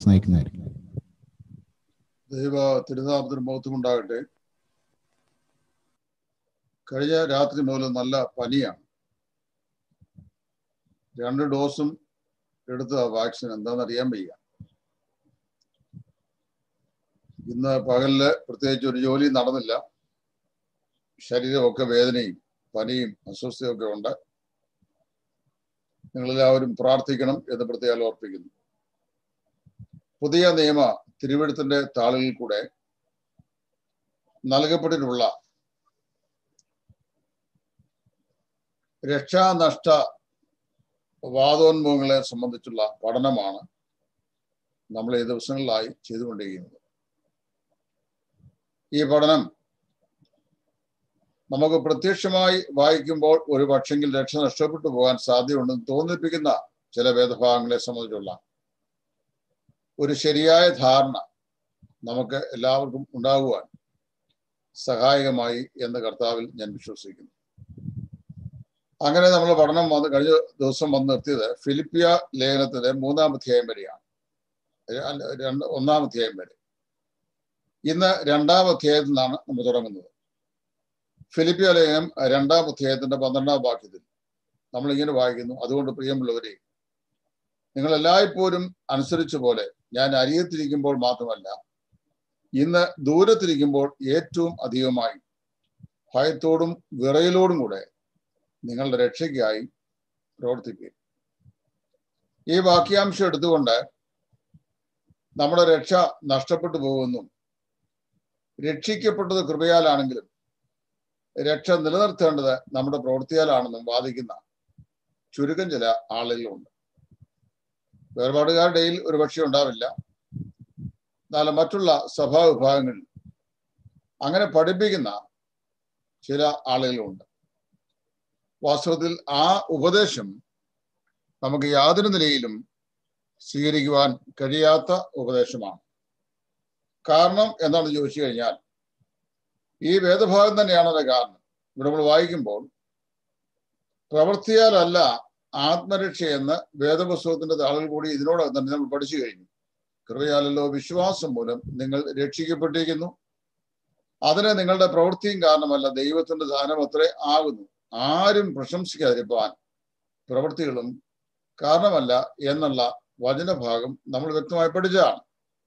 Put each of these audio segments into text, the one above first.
നയിക്കുന്നതായിരിക്കും ദൈവ തിരുനാമത്തിന് മഹത്വമുണ്ടാകട്ടെ കഴിഞ്ഞ രാത്രി മുതൽ നല്ല പനിയാണ് രണ്ട് ഡോസും എടുത്ത വാക്സിൻ എന്താണെന്ന് അറിയാൻ വയ്യ ഇന്ന് പകലില് പ്രത്യേകിച്ച് ഒരു ജോലി നടന്നില്ല ശരീരമൊക്കെ വേദനയും പനിയും അസ്വസ്ഥയൊക്കെ ഉണ്ട് നിങ്ങളെല്ലാവരും പ്രാർത്ഥിക്കണം എന്ന് പ്രത്യേകം ഓർപ്പിക്കുന്നു പുതിയ നിയമ തിരുവഴുത്തിന്റെ താളുകളിൽ കൂടെ നൽകപ്പെട്ടിട്ടുള്ള രക്ഷാനഷ്ട വാദോന്മുഖങ്ങളെ സംബന്ധിച്ചുള്ള പഠനമാണ് നമ്മൾ ഈ ദിവസങ്ങളിലായി ചെയ്തുകൊണ്ടിരിക്കുന്നത് ഈ പഠനം നമുക്ക് പ്രത്യക്ഷമായി വായിക്കുമ്പോൾ ഒരു പക്ഷെങ്കിൽ രക്ഷ നഷ്ടപ്പെട്ടു പോകാൻ സാധ്യതയുണ്ടെന്ന് തോന്നിപ്പിക്കുന്ന ചില വേദഭാഗങ്ങളെ സംബന്ധിച്ചുള്ള ഒരു ശരിയായ ധാരണ നമുക്ക് എല്ലാവർക്കും ഉണ്ടാകുവാൻ സഹായകമായി എന്ന് കർത്താവിൽ ഞാൻ വിശ്വസിക്കുന്നു അങ്ങനെ നമ്മൾ പഠനം വന്ന് കഴിഞ്ഞ ദിവസം വന്ന് നിർത്തിയത് ഫിലിപ്പിയ ലേഖനത്തിലെ മൂന്നാം അധ്യായം വരെയാണ് രണ്ട് ഒന്നാം അധ്യായം വരെ ഇന്ന് രണ്ടാം അധ്യായത്തിൽ നിന്നാണ് നമ്മൾ തുടങ്ങുന്നത് ഫിലിപ്പിയ ലേഖനം രണ്ടാം അധ്യായത്തിന്റെ പന്ത്രണ്ടാം വാക്യത്തിൽ നമ്മൾ ഇങ്ങനെ വായിക്കുന്നു അതുകൊണ്ട് പ്രിയമുള്ളവരെ നിങ്ങൾ എല്ലായ്പ്പോഴും അനുസരിച്ച പോലെ ഞാൻ അരിയത്തിരിക്കുമ്പോൾ മാത്രമല്ല ഇന്ന് ദൂരത്തിരിക്കുമ്പോൾ ഏറ്റവും അധികമായി ഭയത്തോടും വിറയലോടും കൂടെ നിങ്ങളുടെ രക്ഷയ്ക്കായി പ്രവർത്തിക്കുക ഈ വാക്യാംശം എടുത്തുകൊണ്ട് നമ്മുടെ രക്ഷ നഷ്ടപ്പെട്ടു പോകുന്നു രക്ഷിക്കപ്പെട്ടത് കൃപയാലാണെങ്കിലും രക്ഷ നിലനിർത്തേണ്ടത് നമ്മുടെ പ്രവൃത്തിയാലാണെന്നും വാദിക്കുന്ന ചുരുക്കം ചില ആളുകളുണ്ട് വേർപാടുകാരുടെ ഇടയിൽ ഒരു പക്ഷേ ഉണ്ടാവില്ല എന്നാൽ മറ്റുള്ള സഭാ വിഭാഗങ്ങളിൽ അങ്ങനെ പഠിപ്പിക്കുന്ന ചില ആളുകളുണ്ട് വാസ്തവത്തിൽ ആ ഉപദേശം നമുക്ക് യാതൊരു നിലയിലും സ്വീകരിക്കുവാൻ കഴിയാത്ത ഉപദേശമാണ് കാരണം എന്താണെന്ന് ചോദിച്ചു കഴിഞ്ഞാൽ ഈ വേദഭാഗം തന്നെയാണ് അത് കാരണം ഇവിടെ നമ്മൾ വായിക്കുമ്പോൾ പ്രവൃത്തിയാലല്ല ആത്മരക്ഷ എന്ന് വേദപുസ്തകത്തിന്റെ താളിൽ കൂടി ഇതിനോടകം തന്നെ നമ്മൾ പഠിച്ചു കഴിഞ്ഞു കൃപയാലല്ലോ വിശ്വാസം മൂലം നിങ്ങൾ രക്ഷിക്കപ്പെട്ടിരിക്കുന്നു അതിന് നിങ്ങളുടെ പ്രവൃത്തിയും കാരണമല്ല ദൈവത്തിന്റെ ദാനം അത്രേ ആകുന്നു ആരും പ്രശംസിക്കാതിരിപ്പാൻ പ്രവൃത്തികളും കാരണമല്ല എന്നുള്ള വചനഭാഗം നമ്മൾ വ്യക്തമായി പഠിച്ചതാണ്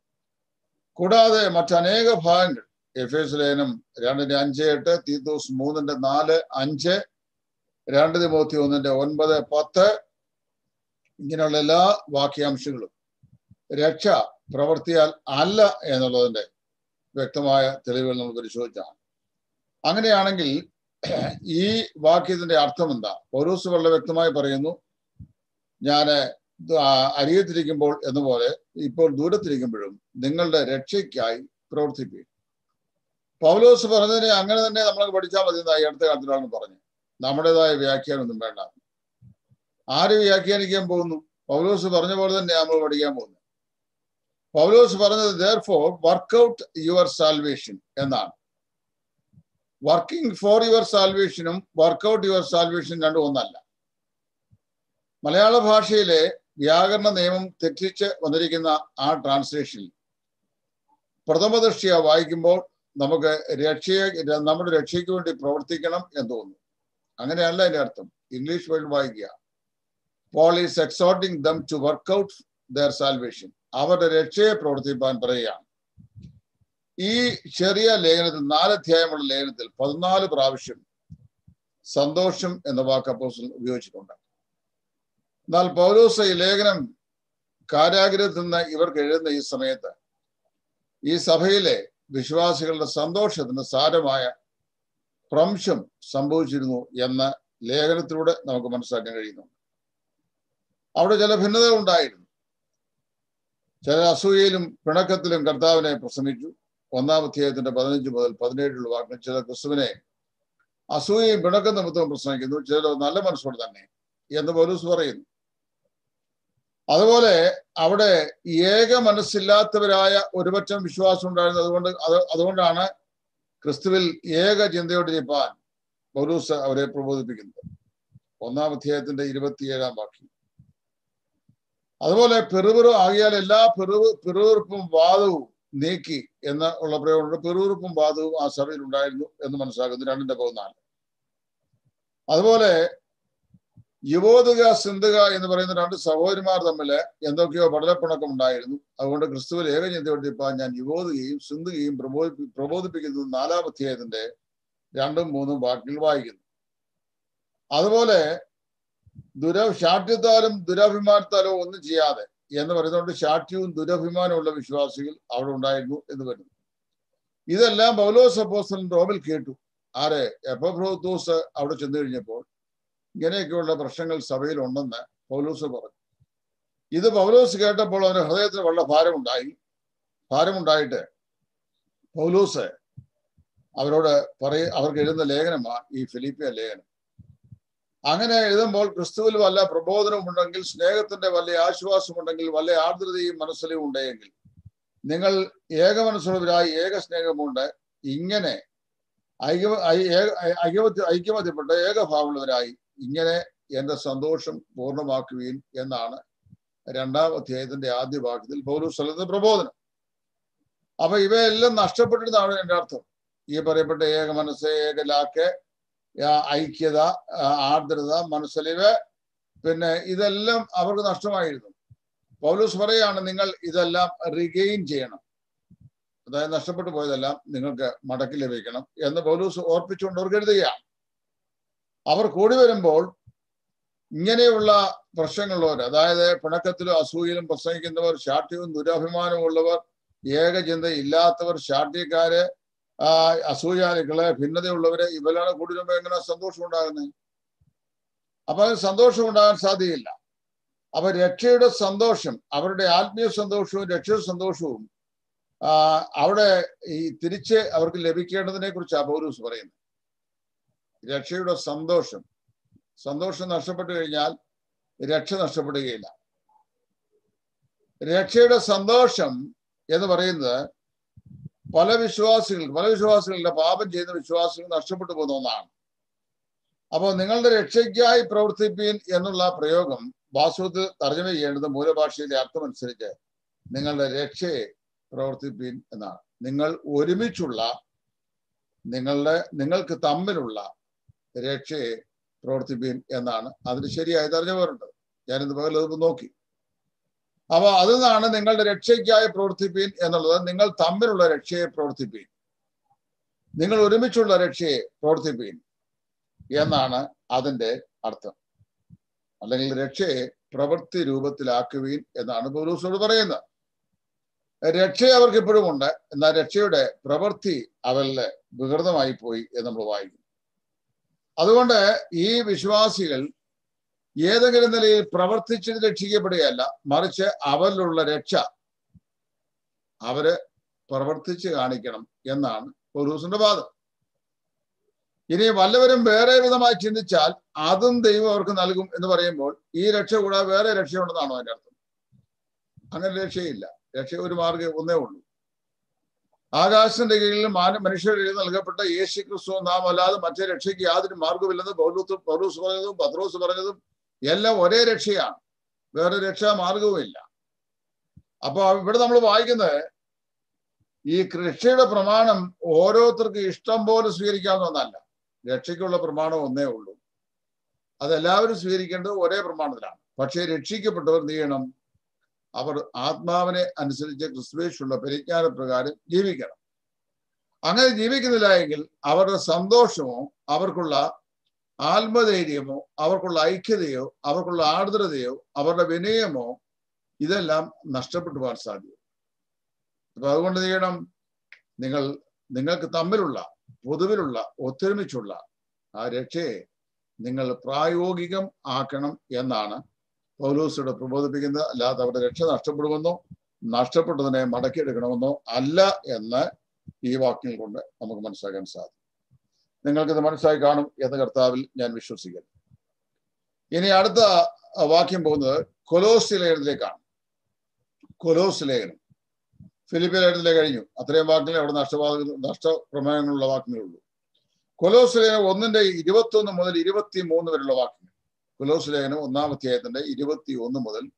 കൂടാതെ മറ്റനേക ഭാഗങ്ങൾ എഫ് എസ് ലേനം രണ്ടിന്റെ അഞ്ച് എട്ട് തീത്തോസ് മൂന്നിന്റെ നാല് അഞ്ച് രണ്ട് തിമോത്തി ഒന്നിന്റെ ഒൻപത് പത്ത് ഇങ്ങനെയുള്ള എല്ലാ വാക്യാംശങ്ങളും രക്ഷ പ്രവർത്തിയാൽ അല്ല എന്നുള്ളതിന്റെ വ്യക്തമായ തെളിവുകൾ നമ്മൾ പരിശോധിച്ചാണ് അങ്ങനെയാണെങ്കിൽ ഈ വാക്യത്തിന്റെ അർത്ഥം എന്താ പൗരൂസ് വളരെ വ്യക്തമായി പറയുന്നു ഞാൻ അരിയത്തിരിക്കുമ്പോൾ എന്ന പോലെ ഇപ്പോൾ ദൂരത്തിരിക്കുമ്പോഴും നിങ്ങളുടെ രക്ഷയ്ക്കായി പ്രവർത്തിക്കുക പൗലോസ് പറഞ്ഞതിനെ അങ്ങനെ തന്നെ നമ്മൾ പഠിച്ചാൽ മതി എന്നായി അടുത്ത കാലത്തിലാണ് പറഞ്ഞത് നമ്മുടേതായ വ്യാഖ്യാനമൊന്നും വേണ്ട ആര് വ്യാഖ്യാനിക്കാൻ പോകുന്നു പൗലോസ് പറഞ്ഞ പോലെ തന്നെ നമ്മൾ പഠിക്കാൻ പോകുന്നത് പൗലോസ് പറഞ്ഞത് their for work out your salvation എന്നാണ് വർക്കിംഗ് ഫോർ യുവർ സാൽവേഷനും വർക്ക്ഔട്ട് യുവർ സാൽവേഷൻ രണ്ടും ഒന്നല്ല മലയാള ഭാഷയിലെ വ്യാകരണ നിയമം തെറ്റിച്ച് വന്നിരിക്കുന്ന ആ ട്രാൻസ്ലേഷനിൽ പ്രഥമ ദൃഷ്ടിയ വായിക്കുമ്പോൾ നമുക്ക് രക്ഷയെ നമ്മുടെ രക്ഷയ്ക്ക് വേണ്ടി പ്രവർത്തിക്കണം എന്ന് തോന്നുന്നു അങ്ങനെയല്ല അതിന്റെ അർത്ഥം ഇംഗ്ലീഷ് വേൾഡ് വായിക്കുക Paul is exhorting them to work out their salvation അവരുടെ രക്ഷയെ പ്രവർത്തിപ്പാൻ പറയുകയാണ് ഈ ചെറിയ ലേഖനത്തിൽ നാലധ്യായമുള്ള ലേഖനത്തിൽ പതിനാല് പ്രാവശ്യം സന്തോഷം എന്ന വാക്ക് അപ്പോസൽ ഉപയോഗിച്ചിട്ടുണ്ട് എന്നാൽ പൗലോസ് ഈ ലേഖനം കാരാഗ്രഹത്തിൽ നിന്ന് ഇവർക്ക് എഴുതുന്ന ഈ സമയത്ത് ഈ സഭയിലെ വിശ്വാസികളുടെ സന്തോഷത്തിന് സാരമായ ഭ്രംശം സംഭവിച്ചിരുന്നു എന്ന ലേഖനത്തിലൂടെ നമുക്ക് മനസ്സിലാക്കാൻ കഴിയുന്നു അവിടെ ചില ഭിന്നതകൾ ഉണ്ടായിരുന്നു ചില അസൂയയിലും പിണക്കത്തിലും കർത്താവിനെ പ്രസംഗിച്ചു ഒന്നാം അധ്യായത്തിന്റെ പതിനഞ്ച് മുതൽ പതിനേഴുള്ള വാക്കിൽ ചില ക്രിസ്തുവിനെ അസൂയയും പിണക്കം നിമിത്തവും പ്രസംഗിക്കുന്നു ചിലർ നല്ല മനസ്സോട് തന്നെ എന്ന് പോലീസ് പറയുന്നു അതുപോലെ അവിടെ ഏക മനസ്സില്ലാത്തവരായ ഒരുപറ്റം വിശ്വാസം ഉണ്ടായിരുന്നത് അതുകൊണ്ട് അത് അതുകൊണ്ടാണ് ക്രിസ്തുവിൽ ഏക ചിന്തയോടിരിപ്പാൻ പൗലൂസ് അവരെ പ്രബോധിപ്പിക്കുന്നത് ഒന്നാം അധ്യായത്തിന്റെ ഇരുപത്തിയേഴാം വാക്യം അതുപോലെ പെറുപിറു ആകിയാൽ എല്ലാ പെറുവ് പെറുവിറുപ്പും വാദവും നീക്കി എന്ന് ഉള്ള പ്രയോഗമുണ്ട് പെറുവിറുപ്പും വാദവും ആ സഭയിൽ ഉണ്ടായിരുന്നു എന്ന് മനസ്സിലാക്കുന്നു രണ്ടിന്റെ പതിനാല് അതുപോലെ യുവോതുക സിന്ധുക എന്ന് പറയുന്ന രണ്ട് സഹോദരിമാർ തമ്മിൽ എന്തൊക്കെയോ പടലപ്പിണക്കം ഉണ്ടായിരുന്നു അതുകൊണ്ട് ക്രിസ്തുവിൽ ഏകചിന്തയോട്ടിപ്പാൻ ഞാൻ യുവോതുകയും സിന്ധുകയും പ്രബോധി പ്രബോധിപ്പിക്കുന്നത് നാലാം അധ്യായത്തിന്റെ രണ്ടും മൂന്നും വാക്കിൽ വായിക്കുന്നു അതുപോലെ ദുര ശാഠ്യത്താലും ദുരഭിമാനത്താലോ ഒന്നും ചെയ്യാതെ എന്ന് പറയുന്നതുകൊണ്ട് ശാഠ്യവും ദുരഭിമാനമുള്ള വിശ്വാസികൾ അവിടെ ഉണ്ടായിരുന്നു എന്ന് വരുന്നു ഇതെല്ലാം പൗലോസ് അപ്പോസ്റ്റലൻ റോമിൽ കേട്ടു ആരെ എപ്പബ്രോത്തോസ് അവിടെ ചെന്നു കഴിഞ്ഞപ്പോൾ ഇങ്ങനെയൊക്കെയുള്ള പ്രശ്നങ്ങൾ സഭയിൽ ഉണ്ടെന്ന് പൗലോസ് പറഞ്ഞു ഇത് പൗലോസ് കേട്ടപ്പോൾ അവന്റെ ഹൃദയത്തിന് വളരെ ഭാരമുണ്ടായി ഭാരമുണ്ടായിട്ട് പൗലോസ് അവരോട് പറയ അവർക്ക് എഴുതുന്ന ലേഖനമാണ് ഈ ഫിലിപ്പിയ ലേഖനം അങ്ങനെ എഴുതുമ്പോൾ ക്രിസ്തുവിൽ വല്ല പ്രബോധനമുണ്ടെങ്കിൽ സ്നേഹത്തിന്റെ വല്ല ആശ്വാസമുണ്ടെങ്കിൽ വല്ല ആർദ്രതയും മനസ്സിലും ഉണ്ടെങ്കിൽ നിങ്ങൾ ഏകമനസ്സുള്ളവരായി ഏക സ്നേഹമുണ്ട് ഇങ്ങനെ ഐക്യ ഐക്യമത്യ ഐക്യമത്യപ്പെട്ട് ഏകഭാവമുള്ളവരായി ഇങ്ങനെ എന്റെ സന്തോഷം പൂർണ്ണമാക്കുകയും എന്നാണ് രണ്ടാം അധ്യായത്തിന്റെ ആദ്യ വാക്യത്തിൽ പൗരൂസ് നൽകുന്ന പ്രബോധനം അപ്പൊ ഇവയെല്ലാം നഷ്ടപ്പെട്ടിരുന്നതാണ് എന്റെ അർത്ഥം ഈ പറയപ്പെട്ട ഏക മനസ്സ് ഏക ലാക്ക് ഐക്യത ആർദ്രത മനസ്സലിവ് പിന്നെ ഇതെല്ലാം അവർക്ക് നഷ്ടമായിരുന്നു പൗലൂസ് പറയാണ് നിങ്ങൾ ഇതെല്ലാം റിഗെയിൻ ചെയ്യണം അതായത് നഷ്ടപ്പെട്ടു പോയതെല്ലാം നിങ്ങൾക്ക് മടക്കി ലഭിക്കണം എന്ന് പൗലൂസ് ഓർപ്പിച്ചുകൊണ്ട് അവർക്ക് എഴുതുകയാണ് അവർ കൂടി വരുമ്പോൾ ഇങ്ങനെയുള്ള പ്രശ്നങ്ങളുള്ളവർ അതായത് പിണക്കത്തിലും അസൂയിലും പ്രസംഗിക്കുന്നവർ ശാഠ്യവും ദുരഭിമാനവും ഉള്ളവർ ഏകചിന്ത ഇല്ലാത്തവർ ശാഠ്യക്കാര് ആ അസൂയാലികളെ ഭിന്നതയുള്ളവരെ ഇവരാണ് കൂടി വരുമ്പോൾ എങ്ങനെ സന്തോഷം ഉണ്ടാകുന്നത് അപ്പൊ അതിന് സന്തോഷം ഉണ്ടാകാൻ സാധ്യതയില്ല അപ്പൊ രക്ഷയുടെ സന്തോഷം അവരുടെ ആത്മീയ സന്തോഷവും രക്ഷയുടെ സന്തോഷവും ആ അവിടെ ഈ തിരിച്ച് അവർക്ക് ലഭിക്കേണ്ടതിനെ കുറിച്ച് പൗരൂസ് പറയുന്നത് രക്ഷയുടെ സന്തോഷം സന്തോഷം നഷ്ടപ്പെട്ടു കഴിഞ്ഞാൽ രക്ഷ നഷ്ടപ്പെടുകയില്ല രക്ഷയുടെ സന്തോഷം എന്ന് പറയുന്നത് പല വിശ്വാസികൾ പല വിശ്വാസികളുടെ പാപം ചെയ്യുന്ന വിശ്വാസികൾ നഷ്ടപ്പെട്ടു പോകുന്ന ഒന്നാണ് അപ്പോൾ നിങ്ങളുടെ രക്ഷയ്ക്കായി പ്രവർത്തിപ്പീൻ എന്നുള്ള പ്രയോഗം വാസ്തവത്തിൽ തർജ്ജമ ചെയ്യേണ്ടത് മൂലഭാഷയിലെ അർത്ഥമനുസരിച്ച് നിങ്ങളുടെ രക്ഷയെ പ്രവർത്തിപ്പീൻ എന്നാണ് നിങ്ങൾ ഒരുമിച്ചുള്ള നിങ്ങളുടെ നിങ്ങൾക്ക് തമ്മിലുള്ള രക്ഷയെ പ്രവർത്തിപ്പീൻ എന്നാണ് അതിന് ശരിയായ തർജ്ജമ വരുന്നത് ഞാനിന്ന് പകലത് നോക്കി അപ്പൊ അതിൽ നിന്നാണ് നിങ്ങളുടെ രക്ഷയ്ക്കായി പ്രവർത്തിപ്പീൻ എന്നുള്ളത് നിങ്ങൾ തമ്മിലുള്ള രക്ഷയെ പ്രവർത്തിപ്പീൻ നിങ്ങൾ ഒരുമിച്ചുള്ള രക്ഷയെ പ്രവർത്തിപ്പീൻ എന്നാണ് അതിന്റെ അർത്ഥം അല്ലെങ്കിൽ രക്ഷയെ പ്രവൃത്തി രൂപത്തിലാക്കുവീൻ എന്നാണ് പൗലൂസോട് പറയുന്നത് രക്ഷ അവർക്ക് ഇപ്പോഴും ഉണ്ട് എന്നാൽ രക്ഷയുടെ പ്രവൃത്തി അവരില് വികൃതമായി പോയി എന്ന് നമ്മൾ വായിക്കും അതുകൊണ്ട് ഈ വിശ്വാസികൾ ഏതെങ്കിലും നിലയിൽ പ്രവർത്തിച്ചത് രക്ഷിക്കപ്പെടുകയല്ല മറിച്ച് അവരിലുള്ള രക്ഷ അവര് പ്രവർത്തിച്ച് കാണിക്കണം എന്നാണ് പൗലൂസിന്റെ വാദം ഇനി വല്ലവരും വേറെ വിധമായി ചിന്തിച്ചാൽ അതും ദൈവം അവർക്ക് നൽകും എന്ന് പറയുമ്പോൾ ഈ രക്ഷ കൂടാതെ വേറെ രക്ഷയുണ്ടെന്നാണോ അതിന്റെ അർത്ഥം അങ്ങനെ രക്ഷയില്ല രക്ഷ ഒരു മാർഗം ഒന്നേ ഉള്ളൂ ആകാശത്തിന്റെ കീഴിൽ മാന മനുഷ്യരുടെ കീഴിൽ നൽകപ്പെട്ട യേശു ക്രിസ്തു നാം അല്ലാതെ മറ്റേ രക്ഷയ്ക്ക് യാതൊരു മാർഗമില്ലെന്ന് പൗലൂത്ത് പൗലൂസ് പറഞ്ഞതും പത്രോസ് പറഞ്ഞതും എല്ലാം ഒരേ രക്ഷയാണ് വേറെ രക്ഷാ മാർഗവുമില്ല അപ്പൊ ഇവിടെ നമ്മൾ വായിക്കുന്നത് ഈ രക്ഷയുടെ പ്രമാണം ഓരോരുത്തർക്കും ഇഷ്ടം പോലെ സ്വീകരിക്കാവുന്ന ഒന്നല്ല രക്ഷയ്ക്കുള്ള പ്രമാണം ഒന്നേ ഉള്ളൂ അതെല്ലാവരും സ്വീകരിക്കേണ്ടത് ഒരേ പ്രമാണത്തിലാണ് പക്ഷേ രക്ഷിക്കപ്പെട്ടവർ എന്ത് ചെയ്യണം അവർ ആത്മാവിനെ അനുസരിച്ച് ക്രിസ്തുവേഷുള്ള പരിജ്ഞാന പ്രകാരം ജീവിക്കണം അങ്ങനെ ജീവിക്കുന്നില്ല എങ്കിൽ അവരുടെ സന്തോഷമോ അവർക്കുള്ള ആത്മധൈര്യമോ അവർക്കുള്ള ഐക്യതയോ അവർക്കുള്ള ആർദ്രതയോ അവരുടെ വിനയമോ ഇതെല്ലാം നഷ്ടപ്പെട്ടു പോകാൻ സാധ്യത അപ്പൊ അതുകൊണ്ട് ചെയ്യണം നിങ്ങൾ നിങ്ങൾക്ക് തമ്മിലുള്ള പൊതുവിലുള്ള ഒത്തൊരുമിച്ചുള്ള ആ രക്ഷയെ നിങ്ങൾ പ്രായോഗികം ആക്കണം എന്നാണ് പൗലൂസിയുടെ പ്രബോധിപ്പിക്കുന്നത് അല്ലാതെ അവരുടെ രക്ഷ നഷ്ടപ്പെടുമെന്നോ നഷ്ടപ്പെട്ടതിനെ മടക്കിയെടുക്കണമെന്നോ അല്ല എന്ന് ഈ വാക്യങ്ങൾ കൊണ്ട് നമുക്ക് മനസ്സിലാക്കാൻ സാധിക്കും നിങ്ങൾക്കിത് മനസ്സിലായി കാണും എന്ന് കർത്താവിൽ ഞാൻ വിശ്വസിക്കുന്നു ഇനി അടുത്ത വാക്യം പോകുന്നത് കൊലോസ് ലേഖനത്തിലേക്കാണ് കൊലോസ് ലേഖനം ഫിലിപ്പിയ ലേഖനത്തിലേക്ക് കഴിഞ്ഞു അത്രയും വാക്കുകളെ അവിടെ നഷ്ടവാദ നഷ്ടപ്രമേയങ്ങളുള്ള വാക്കുകളുള്ളൂ കൊലോസ് ലേഖനം ഒന്നിന്റെ ഇരുപത്തി ഒന്ന് മുതൽ ഇരുപത്തി മൂന്ന് വരെയുള്ള വാക്യങ്ങൾ കൊലോസ് ലേഖനം ഒന്നാം അധ്യായത്തിന്റെ ഇരുപത്തി ഒന്ന് മുതൽ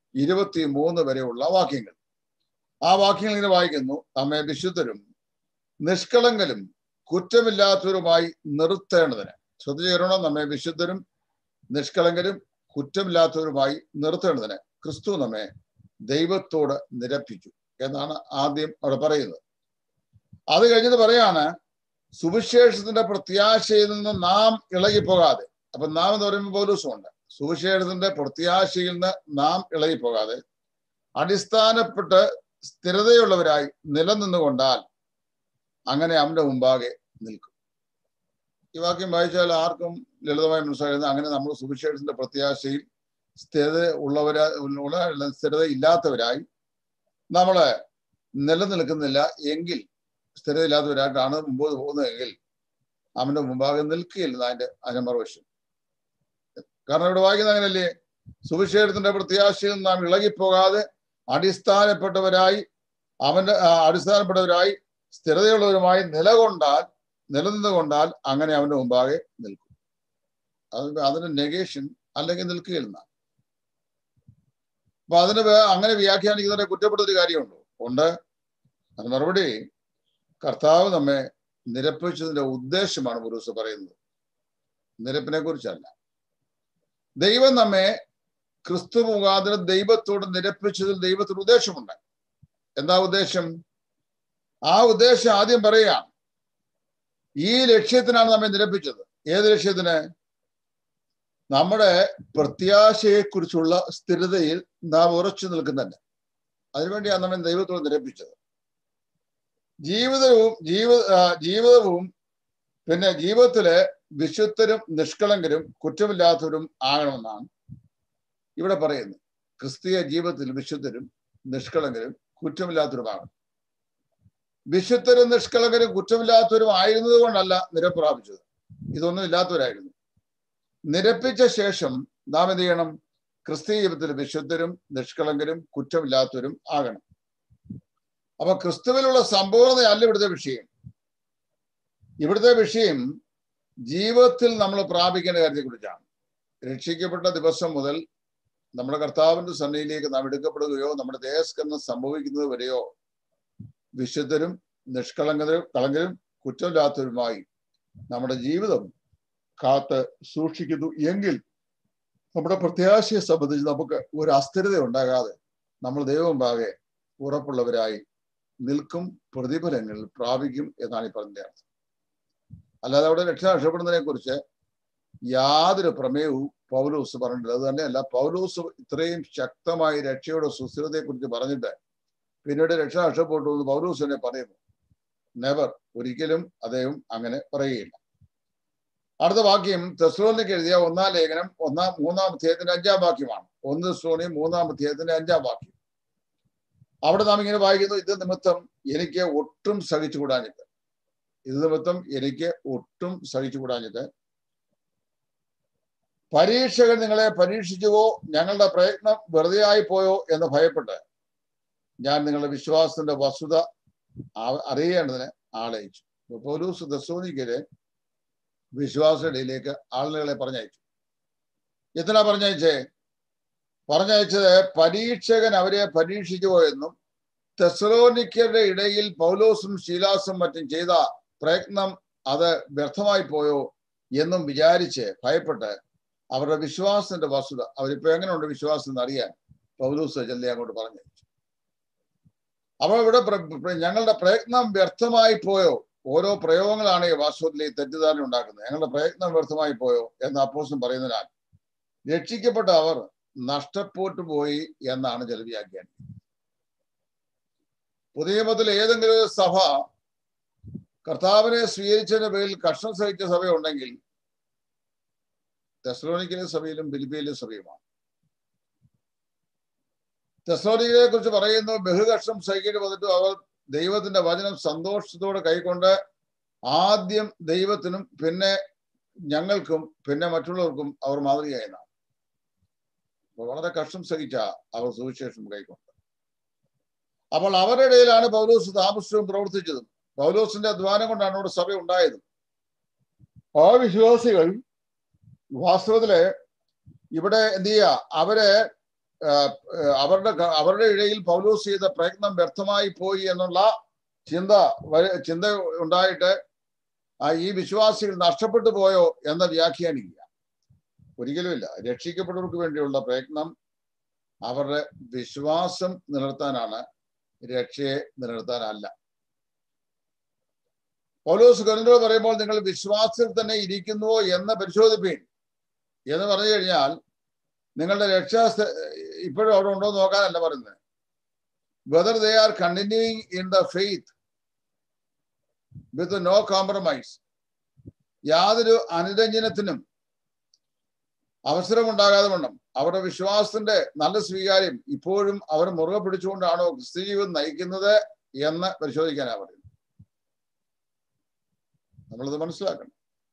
ഇരുപത്തി മൂന്ന് വരെയുള്ള വാക്യങ്ങൾ ആ വാക്യങ്ങൾ ഇങ്ങനെ വായിക്കുന്നു നമ്മെ വിശുദ്ധരും നിഷ്കളങ്കലും കുറ്റമില്ലാത്തവരുമായി നിർത്തേണ്ടതിന് ശ്രദ്ധിക്കണം നമ്മെ വിശുദ്ധരും നിഷ്കളങ്കരും കുറ്റമില്ലാത്തവരുമായി നിർത്തേണ്ടതിന് ക്രിസ്തു നമ്മെ ദൈവത്തോട് നിരപ്പിച്ചു എന്നാണ് ആദ്യം അവിടെ പറയുന്നത് അത് കഴിഞ്ഞത് പറയാണ് സുവിശേഷത്തിന്റെ പ്രത്യാശയിൽ നിന്ന് നാം ഇളകിപ്പോകാതെ അപ്പൊ നാം എന്ന് പറയുമ്പോൾ പൗലൂസുണ്ട് സുവിശേഷത്തിന്റെ പ്രത്യാശയിൽ നിന്ന് നാം ഇളകിപ്പോകാതെ അടിസ്ഥാനപ്പെട്ട് സ്ഥിരതയുള്ളവരായി നിലനിന്നുകൊണ്ടാൽ അങ്ങനെ അവന്റെ മുമ്പാകെ നിൽക്കും ഈ വാക്യം വായിച്ചാൽ ആർക്കും ലളിതമായി മനസ്സിലാകുന്നത് അങ്ങനെ നമ്മൾ സുവിശേഷത്തിന്റെ പ്രത്യാശയിൽ സ്ഥിരത ഉള്ളവരാ ഉള്ള സ്ഥിരത ഇല്ലാത്തവരായി നമ്മള് നിലനിൽക്കുന്നില്ല എങ്കിൽ സ്ഥിരതയില്ലാത്തവരായിട്ടാണ് മുമ്പോട്ട് പോകുന്നതെങ്കിൽ അവന്റെ മുമ്പാകെ നിൽക്കുകയില്ല അതിന്റെ അതിന്റെ മറുവശം കാരണം ഇവിടെ വായിക്കുന്ന അങ്ങനല്ലേ സുവിശേഷത്തിന്റെ പ്രത്യാശയിൽ നാം ഇളകിപ്പോകാതെ അടിസ്ഥാനപ്പെട്ടവരായി അവന്റെ അടിസ്ഥാനപ്പെട്ടവരായി സ്ഥിരതയുള്ളവരുമായി നിലകൊണ്ടാൽ നിലനിന്നുകൊണ്ടാൽ അങ്ങനെ അവന്റെ മുമ്പാകെ നിൽക്കും അത് അതിന് നെഗേഷൻ അല്ലെങ്കിൽ നിൽക്കുകയില്ല അപ്പൊ അതിന് അങ്ങനെ വ്യാഖ്യാനിക്കുന്നവരെ കുറ്റപ്പെടുത്തൊരു കാര്യമുണ്ടോ ഉണ്ട് അത് മറുപടി കർത്താവ് നമ്മെ നിരപ്പിച്ചതിന്റെ ഉദ്ദേശമാണ് പുരുഷ പറയുന്നത് നിരപ്പിനെ കുറിച്ചല്ല ദൈവം നമ്മെ ക്രിസ്തു മുഖാന്തരം ദൈവത്തോട് നിരപ്പിച്ചതിൽ ദൈവത്തിന് ഉദ്ദേശമുണ്ട് എന്താ ഉദ്ദേശം ആ ഉദ്ദേശം ആദ്യം പറയാം ഈ ലക്ഷ്യത്തിനാണ് നമ്മെ നിരപ്പിച്ചത് ഏത് ലക്ഷ്യത്തിന് നമ്മുടെ പ്രത്യാശയെക്കുറിച്ചുള്ള സ്ഥിരതയിൽ നാം ഉറച്ചു നിൽക്കുന്നുണ്ട് അതിനുവേണ്ടിയാണ് നമ്മെ ദൈവത്തോട് നിരപ്പിച്ചത് ജീവിതവും ജീവ ജീവിതവും പിന്നെ ജീവിതത്തിലെ വിശുദ്ധരും നിഷ്കളങ്കരും കുറ്റമില്ലാത്തവരും ആകണമെന്നാണ് ഇവിടെ പറയുന്നത് ക്രിസ്തീയ ജീവിതത്തിൽ വിശുദ്ധരും നിഷ്കളങ്കരും കുറ്റമില്ലാത്തവരുമാകണം വിശുദ്ധരും നിഷ്കളങ്കരും കുറ്റമില്ലാത്തവരും ആയിരുന്നത് കൊണ്ടല്ല നിരപ്രാപിച്ചത് ഇതൊന്നും ഇല്ലാത്തവരായിരുന്നു നിരപ്പിച്ച ശേഷം നാം എന്ത് ചെയ്യണം ക്രിസ്തീയ ജീവിതത്തിൽ വിശുദ്ധരും നിഷ്കളങ്കരും കുറ്റമില്ലാത്തവരും ആകണം അപ്പൊ ക്രിസ്തുവിലുള്ള സമ്പൂർണ്ണതയല്ല ഇവിടുത്തെ വിഷയം ഇവിടുത്തെ വിഷയം ജീവിതത്തിൽ നമ്മൾ പ്രാപിക്കേണ്ട കാര്യത്തെക്കുറിച്ചാണ് രക്ഷിക്കപ്പെട്ട ദിവസം മുതൽ നമ്മുടെ കർത്താവിന്റെ സന്നിധിയിലേക്ക് നാം എടുക്കപ്പെടുകയോ നമ്മുടെ ദേശസ്കരണം സംഭവിക്കുന്നത് വരെയോ വിശുദ്ധരും നിഷ്കളങ്കരും കളങ്കരും കുറ്റമില്ലാത്തവരുമായി നമ്മുടെ ജീവിതം കാത്ത് സൂക്ഷിക്കുന്നു എങ്കിൽ നമ്മുടെ പ്രത്യാശയെ സംബന്ധിച്ച് നമുക്ക് ഒരു അസ്ഥിരത ഉണ്ടാകാതെ നമ്മൾ ദൈവമുമ്പാകെ ഉറപ്പുള്ളവരായി നിൽക്കും പ്രതിഫലങ്ങൾ പ്രാപിക്കും എന്നാണ് ഈ പറഞ്ഞ അർത്ഥം അല്ലാതെ അവിടെ രക്ഷ രക്ഷപ്പെടുന്നതിനെ കുറിച്ച് യാതൊരു പ്രമേയവും പൗലോസ് പറഞ്ഞിട്ടില്ല അത് തന്നെയല്ല പൗലോസ് ഇത്രയും ശക്തമായി രക്ഷയുടെ സുസ്ഥിരതയെ കുറിച്ച് പറഞ്ഞിട്ട് പിന്നീട് രക്ഷ രക്ഷപ്പെട്ടു എന്ന് പൗലോസ് തന്നെ പറയുന്നു നെവർ ഒരിക്കലും അദ്ദേഹം അങ്ങനെ പറയുകയില്ല അടുത്ത വാക്യം തെസ്ലോനിക്ക് എഴുതിയ ഒന്നാം ലേഖനം ഒന്നാം മൂന്നാം അധ്യായത്തിന്റെ അഞ്ചാം വാക്യമാണ് ഒന്ന് തെസ്ലോണി മൂന്നാം അധ്യായത്തിന്റെ അഞ്ചാം വാക്യം അവിടെ നാം ഇങ്ങനെ വായിക്കുന്നു ഇത് നിമിത്തം എനിക്ക് ഒട്ടും സഹിച്ചുകൂടാഞ്ഞിട്ട് ഇത് നിമിത്തം എനിക്ക് ഒട്ടും സഹിച്ചുകൂടാഞ്ഞിട്ട് പരീക്ഷകൻ നിങ്ങളെ പരീക്ഷിച്ചുവോ ഞങ്ങളുടെ പ്രയത്നം വെറുതെ ആയി പോയോ എന്ന് ഭയപ്പെട്ട് ഞാൻ നിങ്ങളുടെ വിശ്വാസത്തിന്റെ വസ്തുത അറിയേണ്ടതിന് ആളയച്ചു പോലൂസ് ദസോനിക്കര് വിശ്വാസയിലേക്ക് ആളുകളെ പറഞ്ഞയച്ചു എന്തിനാ പറഞ്ഞയച്ചേ പറഞ്ഞയച്ചത് പരീക്ഷകൻ അവരെ പരീക്ഷിച്ചുവോ എന്നും തെസലോനിക്കരുടെ ഇടയിൽ പൗലോസും ശീലാസും മറ്റും ചെയ്ത പ്രയത്നം അത് വ്യർത്ഥമായി പോയോ എന്നും വിചാരിച്ച് ഭയപ്പെട്ട് അവരുടെ വിശ്വാസത്തിന്റെ വസ്തുത അവരിപ്പോ എങ്ങനെയുണ്ട് വിശ്വാസം എന്ന് അറിയാൻ പൗലൂസ് ചെല്ലി അങ്ങോട്ട് പറഞ്ഞു അപ്പോൾ ഇവിടെ ഞങ്ങളുടെ പ്രയത്നം വ്യർത്ഥമായി പോയോ ഓരോ പ്രയോഗങ്ങളാണ് ഈ വാസ്തവത്തിൽ ഈ തെറ്റിദ്ധാരണ ഉണ്ടാക്കുന്നത് ഞങ്ങളുടെ പ്രയത്നം വ്യർത്ഥമായി പോയോ എന്ന് അപ്പോസും പറയുന്നതിനാൽ രക്ഷിക്കപ്പെട്ട അവർ നഷ്ടപ്പെട്ടു പോയി എന്നാണ് ചില വ്യാഖ്യാനം പുതിയ നിയമത്തിൽ ഏതെങ്കിലും ഒരു സഭ കർത്താവിനെ സ്വീകരിച്ചതിന്റെ പേരിൽ കഷ്ണം സഹിച്ച സഭയുണ്ടെങ്കിൽ തെസ്ലോണിക്കിലെ സഭയിലും ഫിലിപ്പിയിലെ സഭയുമാണ് തെസ്ലോണിക്കിനെ കുറിച്ച് പറയുന്നു ബഹുകഷ്ണം സഹിക്കേണ്ടി വന്നിട്ട് അവർ ദൈവത്തിന്റെ വചനം സന്തോഷത്തോടെ കൈക്കൊണ്ട് ആദ്യം ദൈവത്തിനും പിന്നെ ഞങ്ങൾക്കും പിന്നെ മറ്റുള്ളവർക്കും അവർ മാതൃകയായെന്നാണ് വളരെ കഷ്ടം സഹിച്ച അവർ സുവിശേഷം കൈക്കൊണ്ട് അപ്പോൾ അവരുടെ ഇടയിലാണ് പൗലോസ് താമസവും പ്രവർത്തിച്ചതും പൗലോസിന്റെ അധ്വാനം കൊണ്ടാണ് അവിടെ സഭ ഉണ്ടായത് ആ വിശ്വാസികൾ വാസ്തവത്തില് ഇവിടെ എന്ത് ചെയ്യുക അവര് ആ, ആ, അവരുടെ ക- അവരുടെ ഇടയിൽ പൗലോസ് ചെയ്ത പ്രയത്നം വ്യർത്ഥമായി പോയി എന്നുള്ള ചിന്ത വ- ചിന്ത ഉണ്ടായിട്ട് ആ ഈ വിശ്വാസികൾ നഷ്ടപ്പെട്ടു പോയോ എന്ന് വ്യാഖ്യാനിക്കുക ഒരിക്കലുമില്ല രക്ഷിക്കപ്പെട്ടവർക്ക് വേണ്ടിയുള്ള പ്രയത്നം അവരുടെ വിശ്വാസം നിലനിർത്താനാണ് രക്ഷയെ നിലനിർത്താനല്ല പൗലോസ് കൊരിന്തോട് പറയുമ്പോൾ നിങ്ങൾ വിശ്വാസത്തിൽ തന്നെ ഇരിക്കുന്നുവോ എന്ന് പരിശോധിപ്പീൻ എന്ന് പറഞ്ഞു കഴിഞ്ഞാൽ നിങ്ങളുടെ രക്ഷ സ്ഥ- ഇപ്പോഴും അവിടെ ഉണ്ടോ എന്ന് നോക്കാനല്ല പറയുന്നത് whether they are continuing in the faith with no compromise യാതൊരു അനുരഞ്ജനത്തിനും അവസരമുണ്ടാകാതെ വണ്ണം അവരുടെ വിശ്വാസത്തിന്റെ നല്ല സ്വീകാര്യം ഇപ്പോഴും അവർ മുറുകെ പിടിച്ചുകൊണ്ടാണോ ക്രിസ്തു ജീവിതം നയിക്കുന്നത് എന്ന് പരിശോധിക്കാനാ പറയുന്നത് നമ്മളത് മനസ്സിലാക്കണം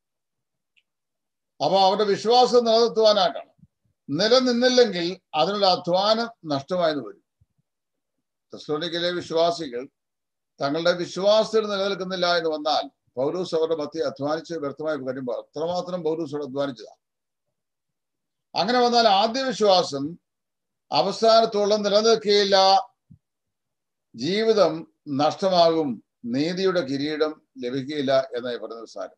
അപ്പൊ അവരുടെ വിശ്വാസം നിലനിർത്തുവാനായിട്ടാണ് നിലനിന്നില്ലെങ്കിൽ അതിനുള്ള അധ്വാനം നഷ്ടമായെന്ന് വരും തെസ്ലോനിക്കയിലെ വിശ്വാസികൾ തങ്ങളുടെ വിശ്വാസത്തിൽ നിലനിൽക്കുന്നില്ല എന്ന് വന്നാൽ പൗലൂസ് അവരുടെ മധ്യ അധ്വാനിച്ച് വ്യർത്ഥമായി വരുമ്പോൾ അത്രമാത്രം പൗലൂസ് അവിടെ അധ്വാനിച്ചതാണ് അങ്ങനെ വന്നാൽ ആദ്യ വിശ്വാസം അവസാനത്തോളം നിലനിൽക്കുകയില്ല ജീവിതം നഷ്ടമാകും നീതിയുടെ കിരീടം ലഭിക്കുകയില്ല എന്നായി പറയുന്ന സാരം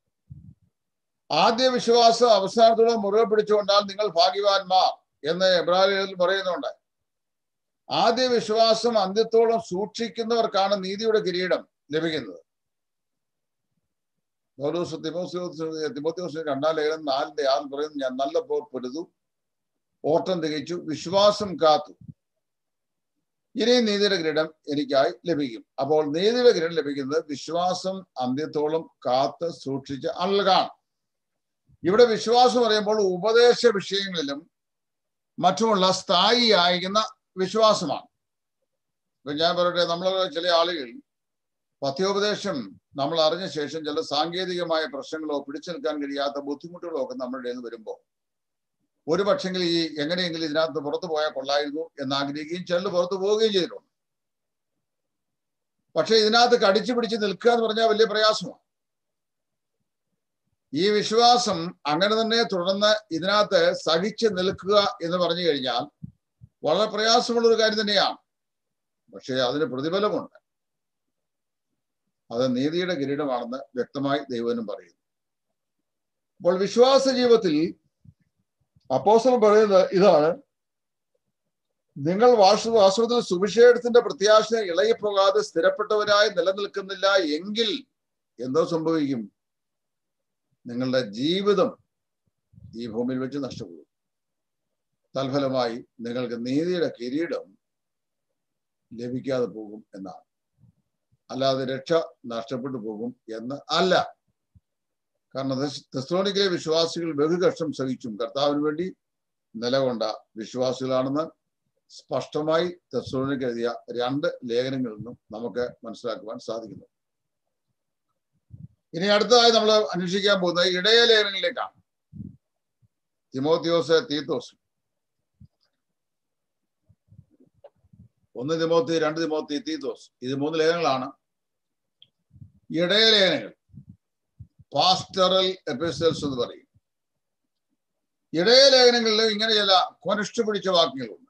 ആദ്യ വിശ്വാസം അവസാനത്തോളം മുറുകെ പിടിച്ചുകൊണ്ടാൽ നിങ്ങൾ ഭാഗ്യവാന്മാർ എന്ന് എബ്രാഹിൽ പറയുന്നുണ്ട് ആദ്യ വിശ്വാസം അന്ത്യത്തോളം സൂക്ഷിക്കുന്നവർക്കാണ് നീതിയുടെ കിരീടം ലഭിക്കുന്നത് പൗലോസ് തിമോസ്യോസ് തിമോത്യോസ് രണ്ടാം ലേഖനം നാലിന്റെ ആറ് പറയുന്നു ഞാൻ നല്ല പോർ പൊരുതു ഓട്ടം തികച്ചു വിശ്വാസം കാത്തു ഇനിയും നീതിയുടെ കിരീടം എനിക്കായി ലഭിക്കും അപ്പോൾ നീതിയുടെ കിരീടം ലഭിക്കുന്നത് വിശ്വാസം അന്ത്യത്തോളം കാത്ത് സൂക്ഷിച്ച ആളുകൾക്കാണ് ഇവിടെ വിശ്വാസം പറയുമ്പോൾ ഉപദേശ വിഷയങ്ങളിലും മറ്റുമുള്ള സ്ഥായി ആയിരിക്കുന്ന വിശ്വാസമാണ് ഇപ്പൊ ഞാൻ പറയട്ടെ നമ്മൾ ചില ആളുകൾ പഥ്യോപദേശം നമ്മൾ അറിഞ്ഞ ശേഷം ചില സാങ്കേതികമായ പ്രശ്നങ്ങളോ പിടിച്ചു നിൽക്കാൻ കഴിയാത്ത ബുദ്ധിമുട്ടുകളോ ഒക്കെ നമ്മളുടെ നിന്ന് വരുമ്പോൾ ഒരു പക്ഷെങ്കിൽ ഈ എങ്ങനെയെങ്കിലും ഇതിനകത്ത് പുറത്തു പോയാൽ കൊള്ളായിരുന്നു എന്ന് ആഗ്രഹിക്കുകയും ചിലർ പുറത്തു പോവുകയും ചെയ്തിട്ടുണ്ട് പക്ഷെ ഇതിനകത്ത് കടിച്ചു പിടിച്ച് നിൽക്കുക എന്ന് പറഞ്ഞാൽ വലിയ പ്രയാസമാണ് ഈ വിശ്വാസം അങ്ങനെ തന്നെ തുടർന്ന് ഇതിനകത്ത് സഹിച്ച് നിൽക്കുക എന്ന് പറഞ്ഞു കഴിഞ്ഞാൽ വളരെ പ്രയാസമുള്ള ഒരു കാര്യം തന്നെയാണ് പക്ഷേ അതിന് പ്രതിഫലമുണ്ട് അത് നീതിയുടെ കിരീടമാണെന്ന് വ്യക്തമായി ദൈവനും പറയുന്നു അപ്പോൾ വിശ്വാസ ജീവിതത്തിൽ അപ്പോസ്തലൻ പറയുന്നത് ഇതാണ് നിങ്ങൾ വാസ്തു വാസ്തവത്തിൽ സുവിശേഷത്തിന്റെ പ്രത്യാശ ഇളകിപ്പോകാതെ സ്ഥിരപ്പെട്ടവരായി നിലനിൽക്കുന്നില്ല എങ്കിൽ എന്തോ സംഭവിക്കും നിങ്ങളുടെ ജീവിതം ഈ ഭൂമിയിൽ വെച്ച് നഷ്ടപ്പെടും തൽഫലമായി നിങ്ങൾക്ക് നീതിയുടെ കിരീടം ലഭിക്കാതെ പോകും എന്നാണ് അല്ലാതെ രക്ഷ നഷ്ടപ്പെട്ടു പോകും എന്ന് അല്ല കാരണം തെസ്ലോണിക്കിലെ വിശ്വാസികൾ ബഹുകഷ്ടം സഹിച്ചും കർത്താവിന് വേണ്ടി നിലകൊണ്ട വിശ്വാസികളാണെന്ന് സ്പഷ്ടമായി തെസ്ലോണിക്ക് എഴുതിയ രണ്ട് ലേഖനങ്ങളിൽ നിന്നും നമുക്ക് മനസ്സിലാക്കുവാൻ സാധിക്കുന്നു ഇനി അടുത്തതായി നമ്മൾ അന്വേഷിക്കാൻ പോകുന്നത് ഇടയ ലേഖനങ്ങളിലേക്കാണ് തിമോത്തിയോസ് തീത്തോസ് ഒന്ന് തിമോത്തി രണ്ട് തിമോത്തി തീത്തോസ് ഇത് മൂന്ന് ലേഖനങ്ങളാണ് ഇടയ ലേഖനങ്ങൾ പാസ്റ്ററൽ എപ്പിസോഡ്സ് എന്ന് പറയും ഇടയ ലേഖനങ്ങളിൽ ഇങ്ങനെ ചില കൊനിഷ്ഠ പിടിച്ച വാക്യങ്ങളുണ്ട്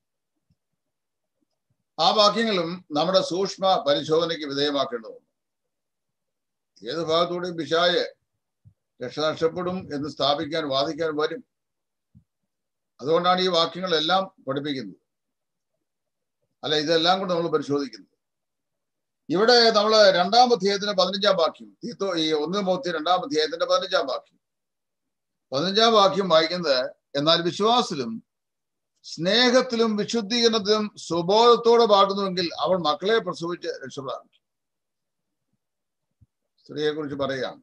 ആ വാക്യങ്ങളും നമ്മുടെ സൂക്ഷ്മ പരിശോധനയ്ക്ക് വിധേയമാക്കേണ്ടതുണ്ട് ഏത് ഭാഗത്തൂടെയും പിശായെ രക്ഷ നഷ്ടപ്പെടും എന്ന് സ്ഥാപിക്കാൻ വാദിക്കാൻ വരും അതുകൊണ്ടാണ് ഈ വാക്യങ്ങളെല്ലാം പഠിപ്പിക്കുന്നത് അല്ല ഇതെല്ലാം കൊണ്ട് നമ്മൾ പരിശോധിക്കുന്നത് ഇവിടെ നമ്മൾ രണ്ടാം അധ്യായത്തിന്റെ പതിനഞ്ചാം വാക്യം തീത്തോ ഈ ഒന്ന് മോത്തി രണ്ടാം അധ്യായത്തിന്റെ പതിനഞ്ചാം വാക്യം പതിനഞ്ചാം വാക്യം വായിക്കുന്നത് എന്നാൽ വിശ്വാസത്തിലും സ്നേഹത്തിലും വിശുദ്ധീകരണത്തിലും സുബോധത്തോടെ പാടുന്നുവെങ്കിൽ അവൾ മക്കളെ പ്രസവിച്ച് രക്ഷപ്രാപിക്കും സ്ത്രീയെ കുറിച്ച് പറയുകയാണ്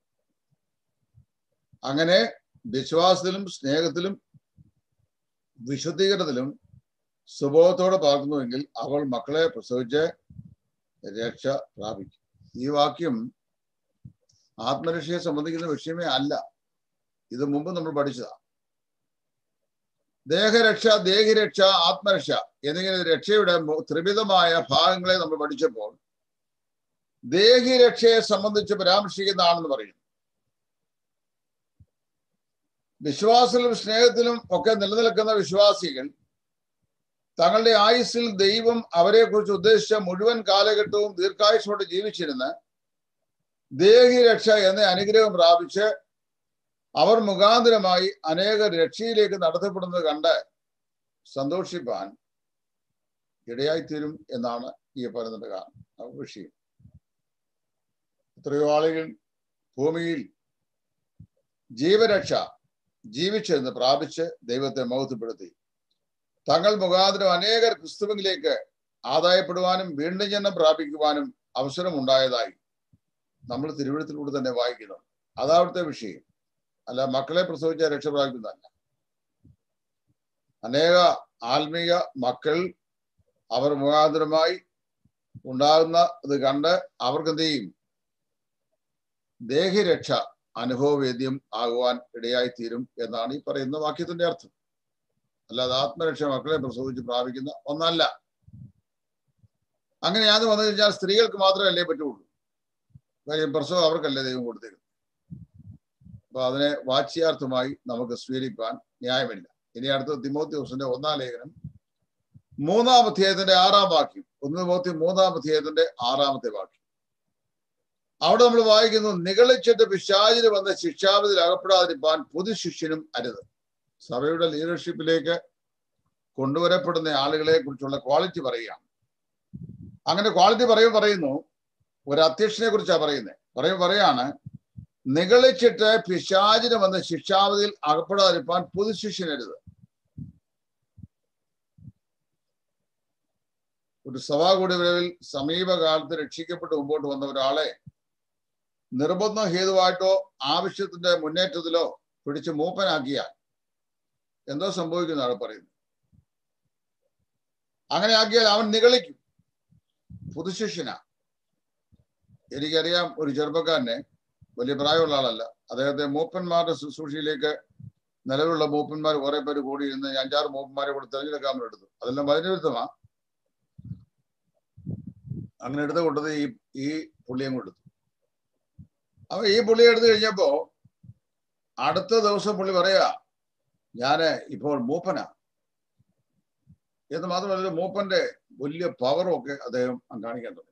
അങ്ങനെ വിശ്വാസത്തിലും സ്നേഹത്തിലും വിശുദ്ധീകരണത്തിലും സുബോധത്തോടെ പാർക്കുന്നുവെങ്കിൽ അവൾ മക്കളെ പ്രസവിച്ച് രക്ഷ പ്രാപിക്കും ഈ വാക്യം ആത്മരക്ഷയെ സംബന്ധിക്കുന്ന വിഷയമേ അല്ല ഇത് മുമ്പ് നമ്മൾ പഠിച്ചതാണ് ദേഹരക്ഷ ദേഹിരക്ഷ ആത്മരക്ഷ എന്നിങ്ങനെ രക്ഷയുടെ ത്രിവിധമായ ഭാഗങ്ങളെ നമ്മൾ പഠിച്ചപ്പോൾ ദേഹിരക്ഷയെ സംബന്ധിച്ച് പരാമർശിക്കുന്നതാണെന്ന് പറയുന്നു വിശ്വാസത്തിലും സ്നേഹത്തിലും ഒക്കെ നിലനിൽക്കുന്ന വിശ്വാസികൾ തങ്ങളുടെ ആയുസ്സിൽ ദൈവം അവരെ കുറിച്ച് ഉദ്ദേശിച്ച മുഴുവൻ കാലഘട്ടവും ദീർഘായുസോടെ ജീവിച്ചിരുന്ന് ദേഹിരക്ഷ എന്ന അനുഗ്രഹം പ്രാപിച്ച് അവർ മുഖാന്തരമായി അനേക രക്ഷയിലേക്ക് നടത്തപ്പെടുന്നത് കണ്ട് സന്തോഷിപ്പാൻ ഇടയായിത്തീരും എന്നാണ് ഈ പറയുന്നത് കാരണം വിഷയം എത്രയോ ആളുകൾ ഭൂമിയിൽ ജീവരക്ഷ ജീവിച്ചെന്ന് പ്രാപിച്ച് ദൈവത്തെ മഹത്വപ്പെടുത്തി തങ്ങൾ മുഖാന്തരം അനേകർ ക്രിസ്തുവിലേക്ക് ആദായപ്പെടുവാനും വീണ്ടും ജന്മം പ്രാപിക്കുവാനും അവസരം ഉണ്ടായതായി നമ്മൾ തിരുവഴുത്തിലൂടെ തന്നെ വായിക്കുന്നു അതാവിടുത്തെ വിഷയം അല്ല മക്കളെ പ്രസവിച്ച രക്ഷ പ്രാപിക്കുന്നതല്ല അനേക ആത്മീയ മക്കൾ അവർ മുഖാന്തരമായി ഉണ്ടാകുന്ന ഇത് കണ്ട് അവർക്ക് എന്ത് ചെയ്യും ദേഹരക്ഷ അനുഭവവേദ്യം ആകുവാൻ ഇടയായിത്തീരും എന്നാണ് ഈ പറയുന്ന വാക്യത്തിന്റെ അർത്ഥം അല്ലാതെ ആത്മരക്ഷ മക്കളെ പ്രസവിച്ച് പ്രാപിക്കുന്ന ഒന്നല്ല അങ്ങനെയാന്ന് വന്നു കഴിഞ്ഞാൽ സ്ത്രീകൾക്ക് മാത്രമല്ലേ പറ്റുള്ളൂ കാര്യം പ്രസവം അവർക്കല്ലേ ദൈവം കൊടുത്തിരുന്നത് അപ്പൊ അതിനെ വാച്യാർത്ഥമായി നമുക്ക് സ്വീകരിക്കാൻ ന്യായമില്ല ഇനി അടുത്ത തിമോത്യോസിന്റെ ഒന്നാം ലേഖനം മൂന്നാം അധ്യായത്തിന്റെ ആറാം വാക്യം ഒന്ന് തിമോത്തി മൂന്നാം അധ്യായത്തിന്റെ ആറാമത്തെ വാക്യം അവിടെ നമ്മൾ വായിക്കുന്നു നികളിച്ചിട്ട് പിശാചിന് വന്ന ശിക്ഷാവിധിൽ അകപ്പെടാതിരിക്കാൻ പൊതു ശിഷ്യനും അരുത് സഭയുടെ ലീഡർഷിപ്പിലേക്ക് കൊണ്ടുവരപ്പെടുന്ന ആളുകളെ കുറിച്ചുള്ള ക്വാളിറ്റി പറയുകയാണ് അങ്ങനെ ക്വാളിറ്റി പറയും പറയുന്നു ഒരു അധ്യക്ഷനെ കുറിച്ചാണ് പറയുന്നത് പറയും പറയാണ് നികളിച്ചിട്ട് പിശാചിന് വന്ന ശിക്ഷാവധിയിൽ അകപ്പെടാതിരിക്കാൻ പൊതു ശിഷ്യനരുത് ഒരു സഭാകൂടിവിരവിൽ സമീപകാലത്ത് രക്ഷിക്കപ്പെട്ട് മുമ്പോട്ട് വന്ന ഒരാളെ നിർബന്ധ ഹേതുവായിട്ടോ ആവശ്യത്തിന്റെ മുന്നേറ്റത്തിലോ പിടിച്ച് മൂപ്പനാക്കിയാൽ എന്തോ സംഭവിക്കുന്നതാണ് പറയുന്നത് അങ്ങനെ ആക്കിയാൽ അവൻ നിഗളിക്കും പുതുശിഷ്യന എനിക്കറിയാം ഒരു ചെറുപ്പക്കാരനെ വലിയ പ്രായമുള്ള ആളല്ല അദ്ദേഹത്തെ മൂപ്പന്മാരുടെ ശുശ്രൂഷയിലേക്ക് നിലവിലുള്ള മൂപ്പന്മാർ കുറെ പേര് കൂടിയിരുന്ന് അഞ്ചാറ് മൂപ്പന്മാരെ കൂടെ തെരഞ്ഞെടുക്കാൻ എടുത്തു അതെല്ലാം വചനവിരുദ്ധമാ അങ്ങനെ എടുത്ത് കൊണ്ടത് ഈ ഈ പുള്ളിയും കൊടുത്തു അപ്പൊ ഈ പുള്ളി എടുത്തു കഴിഞ്ഞപ്പോ അടുത്ത ദിവസം പുള്ളി പറയാ ഞാന് ഇപ്പോൾ മൂപ്പനാ എന്ന് മാത്രമല്ല മൂപ്പന്റെ വലിയ പവറും ഒക്കെ അദ്ദേഹം കാണിക്കാൻ തുടങ്ങി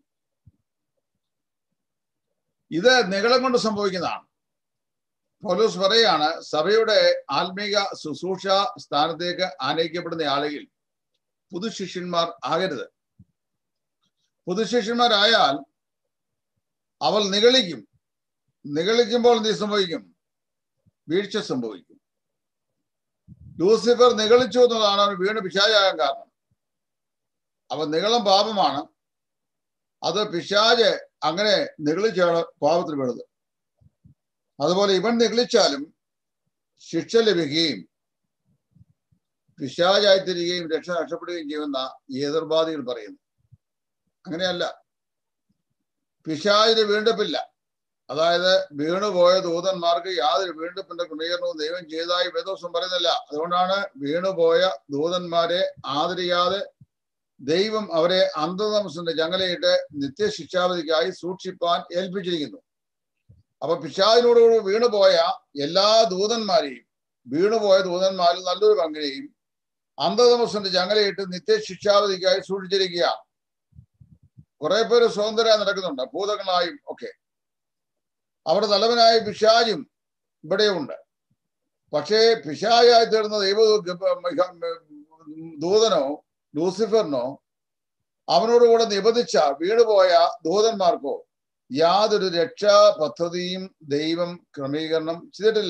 ഇത് നികളം കൊണ്ട് സംഭവിക്കുന്നതാണ് പോലീസ് പറയാണ് സഭയുടെ ആത്മീക ശുശ്രൂഷ സ്ഥാനത്തേക്ക് ആനയിക്കപ്പെടുന്ന ആളുകൾ പുതുശിഷ്യന്മാർ ആകരുത് പുതുശിഷ്യന്മാരായാൽ അവൾ നിഗളിക്കും നിഗളിക്കുമ്പോൾ എന്ത് സംഭവിക്കും വീഴ്ച സംഭവിക്കും ലൂസിഫർ നിഗളിച്ചു എന്നതാണ് അവൻ വീണ് പിശാചാകാൻ കാരണം അപ്പൊ നികളം പാപമാണ് അത് പിശാജ് അങ്ങനെ നിഗളിച്ചാണ് പാപത്തിൽ വീണത് അതുപോലെ ഇവൻ നിഗളിച്ചാലും ശിക്ഷ ലഭിക്കുകയും പിശാചായിത്തീരുകയും രക്ഷ നഷ്ടപ്പെടുകയും ചെയ്യുമെന്ന എതിർവാദികൾ പറയുന്നു അങ്ങനെയല്ല പിശാചിന് വീണ്ടെപ്പില്ല അതായത് വീണുപോയ ദൂതന്മാർക്ക് യാതൊരു വീണ്ടെപ്പിന്റെ ക്രമീകരണവും ദൈവം ചെയ്തതായി വേദോസം പറയുന്നില്ല അതുകൊണ്ടാണ് വീണുപോയ ദൂതന്മാരെ ആദരിയാതെ ദൈവം അവരെ അന്ധതമസിന്റെ ജങ്ങലയിട്ട് നിത്യശിക്ഷാവധിക്കായി സൂക്ഷിപ്പാൻ ഏൽപ്പിച്ചിരിക്കുന്നു അപ്പൊ പിശാചിനോട് വീണുപോയ എല്ലാ ദൂതന്മാരെയും വീണുപോയ ദൂതന്മാരിൽ നല്ലൊരു പങ്കിനെയും അന്ധതമസിന്റെ ജങ്ങലയിട്ട് നിത്യശിക്ഷാവധിക്കായി സൂക്ഷിച്ചിരിക്കുകയാണ് കുറെ പേര് സ്വതന്ത്രരായി നടക്കുന്നുണ്ട് ഭൂതങ്ങളായും ഒക്കെ അവിടെ നല്ലവനായ പിശാചും ഇവിടെയുണ്ട് പക്ഷേ പിശാചായി തീർന്ന ദൈവ ദൂതനോ ലൂസിഫറിനോ അവനോടുകൂടെ നിബന്ധിച്ച വീണുപോയ ദൂതന്മാർക്കോ യാതൊരു രക്ഷാ പദ്ധതിയും ദൈവം ക്രമീകരണം ചെയ്തിട്ടില്ല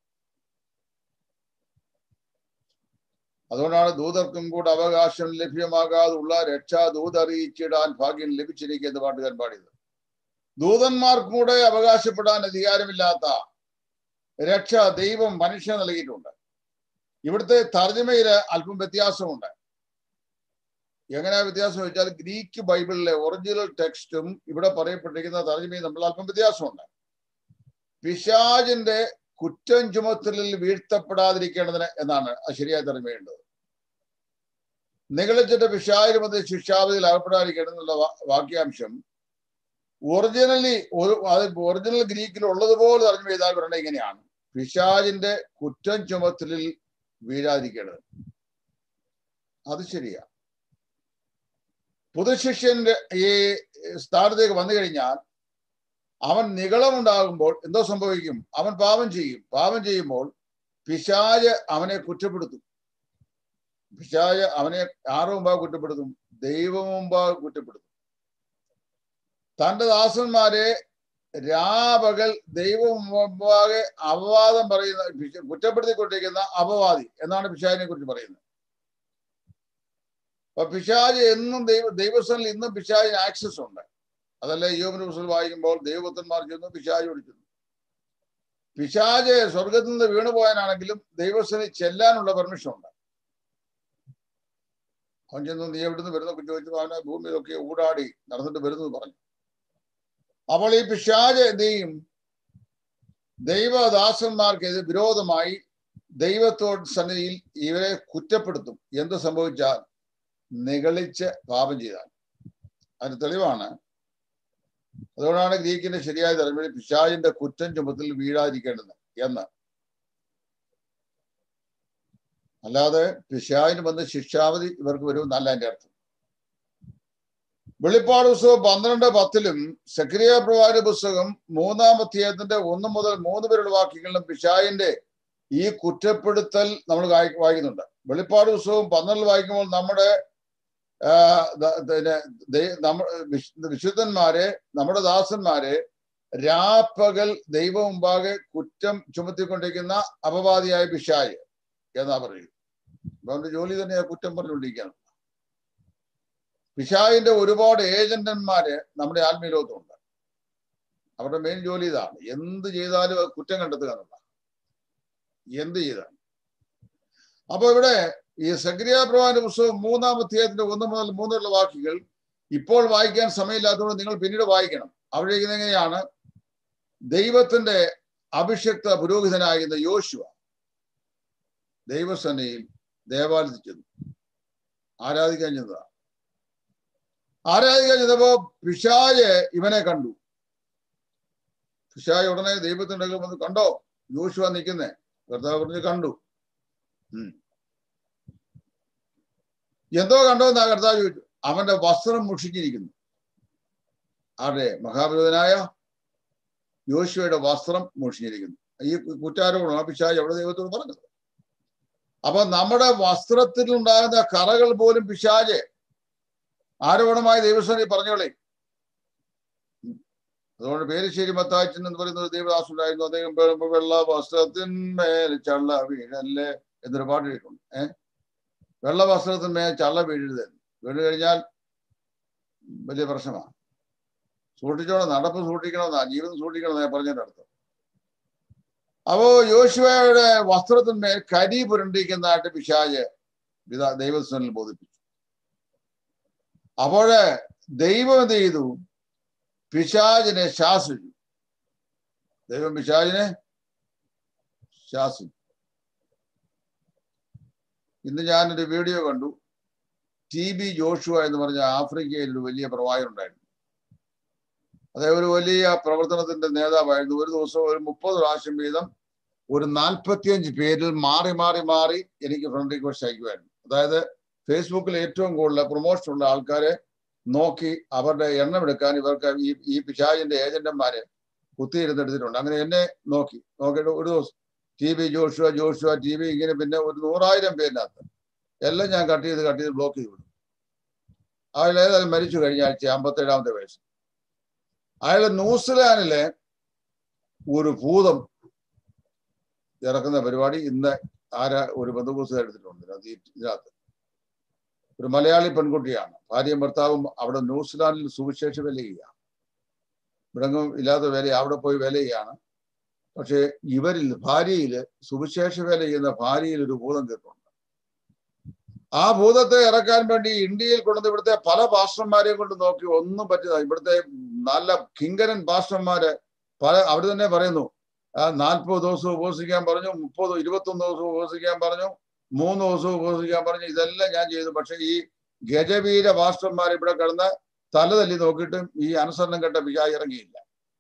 അതുകൊണ്ടാണ് ദൂതർക്കും കൂടെ അവകാശം ലഭ്യമാകാതുള്ള രക്ഷാ ദൂത് അറിയിച്ചിടാൻ ഭാഗ്യം ലഭിച്ചിരിക്കുന്ന പാട്ടുകാരൻ പാടിയത് ദൂതന്മാർക്കും കൂടെ അവകാശപ്പെടാൻ അധികാരമില്ലാത്ത രക്ഷ ദൈവം മനുഷ്യ നൽകിയിട്ടുണ്ട് ഇവിടുത്തെ തർജ്ജമയില് അല്പം വ്യത്യാസമുണ്ട് എങ്ങനെയാ വ്യത്യാസം വെച്ചാൽ ഗ്രീക്ക് ബൈബിളിലെ ഒറിജിനൽ ടെക്സ്റ്റും ഇവിടെ പറയപ്പെട്ടിരിക്കുന്ന തർജ്ജമയും തമ്മിൽ അല്പം വ്യത്യാസമുണ്ട് പിശാജിന്റെ കുറ്റം ചുമത്തലിൽ വീഴ്ത്തപ്പെടാതിരിക്കേണ്ടതിന് എന്നാണ് അത് ശരിയായി തർജ്ജമയേണ്ടത് നികളിച്ചിട്ട് പിശാചിന് മധ്യ ശിക്ഷാവധിയിൽ അകപ്പെടാതിരിക്കേണ്ടെന്നുള്ള വാക്യാംശം ഒറിജിനലി ഒരു അത് ഒറിജിനൽ ഗ്രീക്കിൽ ഉള്ളതുപോലെ തർജ്ജമ ചെയ്താൽ പറയേണ്ടത് ഇങ്ങനെയാണ് പിശാജിന്റെ കുറ്റം ചുമത്തലിൽ വീഴാതിരിക്കേണ്ടത് അത് ശരിയാ പുതുശിഷ്യന്റെ ഈ സ്ഥാനത്തേക്ക് വന്നു കഴിഞ്ഞാൽ അവൻ നികളമുണ്ടാകുമ്പോൾ എന്തോ സംഭവിക്കും അവൻ പാപം ചെയ്യും പാപം ചെയ്യുമ്പോൾ പിശാജ് അവനെ കുറ്റപ്പെടുത്തും പിശാജ് അവനെ ആറ് മുമ്പാകെ കുറ്റപ്പെടുത്തും ദൈവം മുമ്പാകെ കുറ്റപ്പെടുത്തും തന്റെ ദാസന്മാരെ രാപകൽ ദൈവം മുമ്പാകെ അപവാദം പറയുന്ന പിശ- കുറ്റപ്പെടുത്തിക്കൊണ്ടിരിക്കുന്ന അപവാദി എന്നാണ് പിശാജിനെ കുറിച്ച് പറയുന്നത് അപ്പൊ പിശാജ് എന്നും ദൈവ ദൈവസ്ഥനിൽ ഇന്നും പിശാജിന് ആക്സസ് ഉണ്ട് അതല്ല യോബിന് പുസ്തകം വായിക്കുമ്പോൾ ദൈവപുത്രന്മാർ ചെന്നു പിശാജ് വിളിക്കുന്നു പിശാജ് സ്വർഗത്തിൽ നിന്ന് വീണുപോയാനാണെങ്കിലും ദൈവസ്ഥനിൽ ചെല്ലാനുള്ള പെർമിഷൻ ഉണ്ട് അവൻ ചെന്നു നീ എവിടുന്ന് വരുന്ന ചോദിച്ചു അവനെ ഭൂമിയിലൊക്കെ ഊടാടി നടന്നിട്ട് വരുന്നു പറഞ്ഞു അപ്പോൾ ഈ പിശാജ് എന്ത് ചെയ്യും ദൈവദാസന്മാർക്ക് ഇത് വിരോധമായി ദൈവത്തോട് സന്നിധിയിൽ ഇവരെ കുറ്റപ്പെടുത്തും എന്ത് സംഭവിച്ചാൽ നിഗളിച്ച് പാപം ചെയ്താൽ അതിന് തെളിവാണ് അതുകൊണ്ടാണ് ഗ്രീക്കിന്റെ ശരിയായ തലമുറ പിശാജിന്റെ കുറ്റം ചുമത്തിൽ വീഴാതിരിക്കേണ്ടത് എന്ന് അല്ലാതെ പിശാജിന് വന്ന് ശിക്ഷാവധി ഇവർക്ക് വരും എന്നല്ല എന്റെ അർത്ഥം വെളിപ്പാട് പുസ്തകം പന്ത്രണ്ട് പത്തിലും സക്രിയ പ്രവാചക പുസ്തകം മൂന്നാം അധ്യായത്തിന്റെ ഒന്ന് മുതൽ മൂന്ന് വരെയുള്ള വാക്യങ്ങളിലും പിശായിന്റെ ഈ കുറ്റപ്പെടുത്തൽ നമ്മൾ വായി- വായിക്കുന്നുണ്ട് വെളിപ്പാട് പുസ്തകം പന്ത്രണ്ടിൽ വായിക്കുമ്പോൾ നമ്മുടെ ആ, ദ- പിന്നെ ദൈ- നമ്മ വിശ്- വിശുദ്ധന്മാരെ നമ്മുടെ ദാസന്മാരെ രാപ്പകൽ ദൈവം മുമ്പാകെ കുറ്റം ചുമത്തിക്കൊണ്ടിരിക്കുന്ന അപവാദിയായ പിശായ് എന്നാ പറയുന്നത് അപ്പൊ അവന്റെ ജോലി തന്നെ ആ കുറ്റം പറഞ്ഞുകൊണ്ടിരിക്കുകയാണ് പിശായിന്റെ ഒരുപാട് ഏജന്റന്മാര് നമ്മുടെ ആത്മീയ ലോകത്തുണ്ട് അവരുടെ മെയിൻ ജോലി ഇതാണ് എന്ത് ചെയ്താലും അത് കുറ്റം കണ്ടെത്തുക എന്നുള്ള എന്ത് ചെയ്താലും അപ്പൊ ഇവിടെ ഈ സക്രിയ പ്രവാന്റെ പുസ്തകം മൂന്നാം അധ്യായത്തിന്റെ ഒന്ന് മുതൽ മൂന്നുള്ള വാക്കുകൾ ഇപ്പോൾ വായിക്കാൻ സമയമില്ലാത്തതുകൊണ്ട് നിങ്ങൾ പിന്നീട് വായിക്കണം അവിടെ ഇരിക്കുന്നത് എങ്ങനെയാണ് ദൈവത്തിന്റെ അഭിഷക്ത പുരോഹിതനായിരുന്ന യോശുവ ദൈവസേനയിൽ ദേവാലയത്തിൽ ചെന്നു ആരാധിക്കാൻ ചെന്നതാണ് ആരാധിക്കാൻ ചെന്നപ്പോ പിശാജ് ഇവനെ കണ്ടു പിശാജ് ഉടനെ ദൈവത്തിന്റെ അടുക്കൽ വന്ന് കണ്ടോ യോശുവ നിൽക്കുന്നേ കർത്താവ് പറഞ്ഞ് കണ്ടു ഉം. എന്തോ കണ്ടോ എന്നാ കർത്താവ് ചോദിച്ചു അവന്റെ വസ്ത്രം മുഷിഞ്ഞിരിക്കുന്നു ആരുടെ മഹാപുരോധനായ യോശുവയുടെ വസ്ത്രം മുഷിഞ്ഞിരിക്കുന്നു ഈ കുറ്റാരോപണം പിശാജ് അവിടെ ദൈവത്തോട് പറഞ്ഞത് അപ്പൊ നമ്മുടെ വസ്ത്രത്തിൽ ഉണ്ടാകുന്ന കറകൾ പോലും പിശാജ് ആരോപണമായി ദൈവസ്വനി പറഞ്ഞോളെ അതുകൊണ്ട് പേരിശ്ശേരി മത്താച്ചൻ എന്ന് പറയുന്ന ഒരു ദേവദാസ് ഉണ്ടായിരുന്നു അദ്ദേഹം പറയുമ്പോ വെള്ള വസ്ത്രത്തിന്മേൽ ചള്ള വീഴല്ലേ എന്നൊരു പാട്ട് കേൾക്കുന്നു ഏഹ് വെള്ള വസ്ത്രത്തിന്മേൽ ചള്ള വീഴരുത് വീണ് കഴിഞ്ഞാൽ വലിയ പ്രശ്നമാണ് സൂക്ഷിച്ചോണം നടപ്പ് സൂക്ഷിക്കണമെന്നാ ജീവിതം സൂക്ഷിക്കണമെന്നാ പറഞ്ഞതിന്റെ അർത്ഥം അപ്പോ യോശുവയുടെ വസ്ത്രത്തിന്മേൽ കരി പുരണ്ടിരിക്കുന്നതായിട്ട് പിശാജ് പിതാ ദൈവസ്വനിൽ ബോധിപ്പിച്ചു അപ്പോഴ് ദൈവം എന്ത് ചെയ്തു പിശാചിനെ ശാസിച്ചു ദൈവം പിശാചിനെ ശാസിച്ചു ഇന്ന് ഞാനൊരു വീഡിയോ കണ്ടു ടി ബി ജോഷുവ എന്ന് പറഞ്ഞ ആഫ്രിക്കയിൽ ഒരു വലിയ പ്രവാചകൻ ഉണ്ടായിരുന്നു അദ്ദേഹം ഒരു വലിയ പ്രവർത്തനത്തിന്റെ നേതാവായിരുന്നു ഒരു ദിവസം ഒരു മുപ്പത് പ്രാവശ്യം വീതം ഒരു നാൽപ്പത്തിയഞ്ച് പേരിൽ മാറി മാറി മാറി എനിക്ക് ഫ്രണ്ട് റിക്വസ്റ്റ് അയക്കുമായിരുന്നു അതായത് ഫേസ്ബുക്കിൽ ഏറ്റവും കൂടുതൽ പ്രൊമോഷൻ ഉള്ള ആൾക്കാരെ നോക്കി അവരുടെ എണ്ണം എടുക്കാൻ ഇവർക്ക് ഈ ഈ പിശാചിന്റെ ഏജന്റന്മാരെ കുത്തിയിരുന്നെടുത്തിട്ടുണ്ട് അങ്ങനെ എന്നെ നോക്കി നോക്കിയിട്ട് ഒരു ദിവസം T V Joshua Joshua T V ഇങ്ങനെ പിന്നെ ഒരു നൂറായിരം പേരിനകത്ത് എല്ലാം ഞാൻ കട്ട് ചെയ്ത് കട്ട് ചെയ്ത് ബ്ലോക്ക് ചെയ്ത് വിടും അയാൾ ഏതായാലും മരിച്ചു കഴിഞ്ഞ ആഴ്ച അമ്പത്തേഴാമത്തെ വയസ്സ് അയാൾ ന്യൂസിലാൻഡിലെ ഒരു ഭൂതം ഇറക്കുന്ന പരിപാടി ഇന്ന് ആരാ ഒരു ബന്ധുപൂസ് എടുത്തിട്ടുണ്ട് ഇതിനകത്ത് ഈ- ഇതിനകത്ത് ഒരു മലയാളി പെൺകുട്ടിയാണ് ഭാര്യയും ഭർത്താവും അവിടെ ന്യൂസിലാൻഡിൽ സുവിശേഷ വേല ചെയ്യുക ഇവിടെങ്ങും ഇല്ലാത്ത വേല അവിടെ പോയി വേല ചെയ്യാണ് പക്ഷെ ഇവരിൽ ഭാര്യയില് സുവിശേഷ വേല ചെയ്യുന്ന ഭാര്യയിൽ ഒരു ഭൂതം കയറുന്നുണ്ട് ആ ഭൂതത്തെ ഇറക്കാൻ വേണ്ടി ഇന്ത്യയിൽ കൊണ്ടുവന്ന് ഇവിടുത്തെ പല പാസ്റ്റർമാരെയും കൊണ്ട് നോക്കി ഒന്നും പറ്റില്ല ഇവിടുത്തെ നല്ല കിങ്കരൻ പാസ്റ്റർമാര് പല അവർ തന്നെ പറയുന്നു നാൽപ്പത് ദിവസം ഉപവസിക്കാൻ പറഞ്ഞു മുപ്പത് ഇരുപത്തൊന്ന് ദിവസം ഉപവസിക്കാൻ പറഞ്ഞു മൂന്ന് ദിവസം ഉപവസിക്കാൻ പറഞ്ഞു ഇതെല്ലാം ഞാൻ ചെയ്തു പക്ഷെ ഈ ഗജവീര പാസ്റ്റർമാർ ഇവിടെ കിടന്ന് തല തല്ലി നോക്കിയിട്ടും ഈ അനുസരണം കേട്ട വിചാ ഇറങ്ങിയില്ല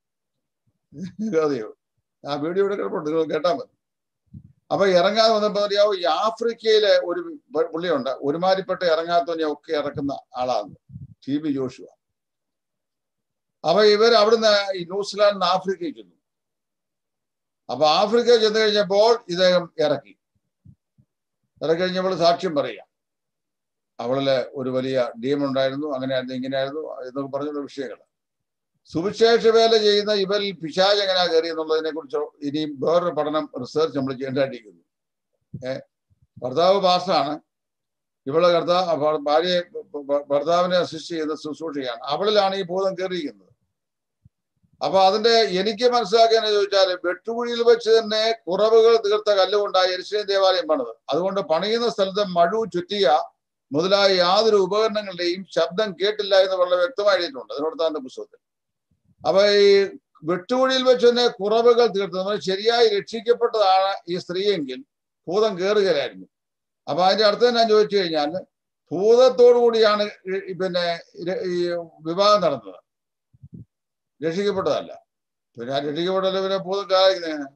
അതെയോ ആ വീഡിയോ ഇവിടെ കിടപ്പുണ്ട് നിങ്ങൾ കേട്ടാ മതി അപ്പൊ ഇറങ്ങാതെ വന്നപ്പോ അറിയാവോ ഈ ആഫ്രിക്കയിലെ ഒരു പുള്ളിയുണ്ട് ഒരുമാതിരിപ്പെട്ട ഇറങ്ങാത്തവനെ ഒക്കെ ഇറക്കുന്ന ആളാണ് ടി ബി ജോഷുവ അപ്പൊ ഇവർ അവിടുന്ന് ഈ ന്യൂസിലാൻഡിൽ നിന്ന് ആഫ്രിക്കയിൽ ചെന്നു അപ്പൊ ആഫ്രിക്കയിൽ ചെന്ന് കഴിഞ്ഞപ്പോൾ ഇദ്ദേഹം ഇറക്കി ഇറക്കി കഴിഞ്ഞപ്പോൾ സാക്ഷ്യം പറയാം അവളില് ഒരു വലിയ ഡീം ഉണ്ടായിരുന്നു അങ്ങനെയായിരുന്നു ഇങ്ങനെയായിരുന്നു എന്നൊക്കെ പറഞ്ഞുള്ള വിഷയങ്ങൾ സുവിശേഷ വേല ചെയ്യുന്ന ഇവരിൽ പിശാജ് എങ്ങനെ കയറി എന്നുള്ളതിനെ കുറിച്ച് ഇനിയും വേറൊരു പഠനം റിസർച്ച് നമ്മൾ ചെയ്യേണ്ടതായിട്ടിരിക്കുന്നു ഏഹ് ഭർത്താവ് പാസ്റ്റാണ് ഇവളെ കർത്താവ് ഭാര്യയെ ഭർത്താവിനെ അസിസ്റ്റ് ചെയ്യുന്ന ശുശ്രൂഷയാണ് അവളിലാണ് ഈ ഭൂതം കയറിയിരിക്കുന്നത് അപ്പൊ അതിന്റെ എനിക്ക് മനസ്സിലാക്കിയെന്ന് ചോദിച്ചാൽ വെട്ടുകുഴിയിൽ വെച്ച് തന്നെ കുറവുകൾ തീർത്ത കല്ലുകൊണ്ടായി എരിശ്ലേം ദേവാലയം പണിത് അതുകൊണ്ട് പണിയുന്ന സ്ഥലത്ത് മഴു ചുറ്റിയ മുതലായ യാതൊരു ഉപകരണങ്ങളുടെയും ശബ്ദം കേട്ടില്ല എന്ന് വളരെ വ്യക്തമായി എഴുതിയിട്ടുണ്ട് അതിനോടത്താന്റെ പുസ്തകത്തിൽ അപ്പൊ ഈ വെട്ടുകുഴിയിൽ വെച്ച് തന്നെ കുറവുകൾ തീർത്ത് നമ്മൾ ശരിയായി രക്ഷിക്കപ്പെട്ടതാണ് ഈ സ്ത്രീയെങ്കിൽ ഭൂതം കയറുകയായിരുന്നു അപ്പൊ അതിന്റെ അർത്ഥം ഞാൻ ചോദിച്ചു കഴിഞ്ഞാൽ ഭൂതത്തോടു കൂടിയാണ് പിന്നെ ഈ വിവാഹം നടന്നത് രക്ഷിക്കപ്പെട്ടതല്ല പിന്നെ ആ രക്ഷിക്കപ്പെട്ടല്ല പിന്നെ ഭൂതം കാണിക്കുന്നത്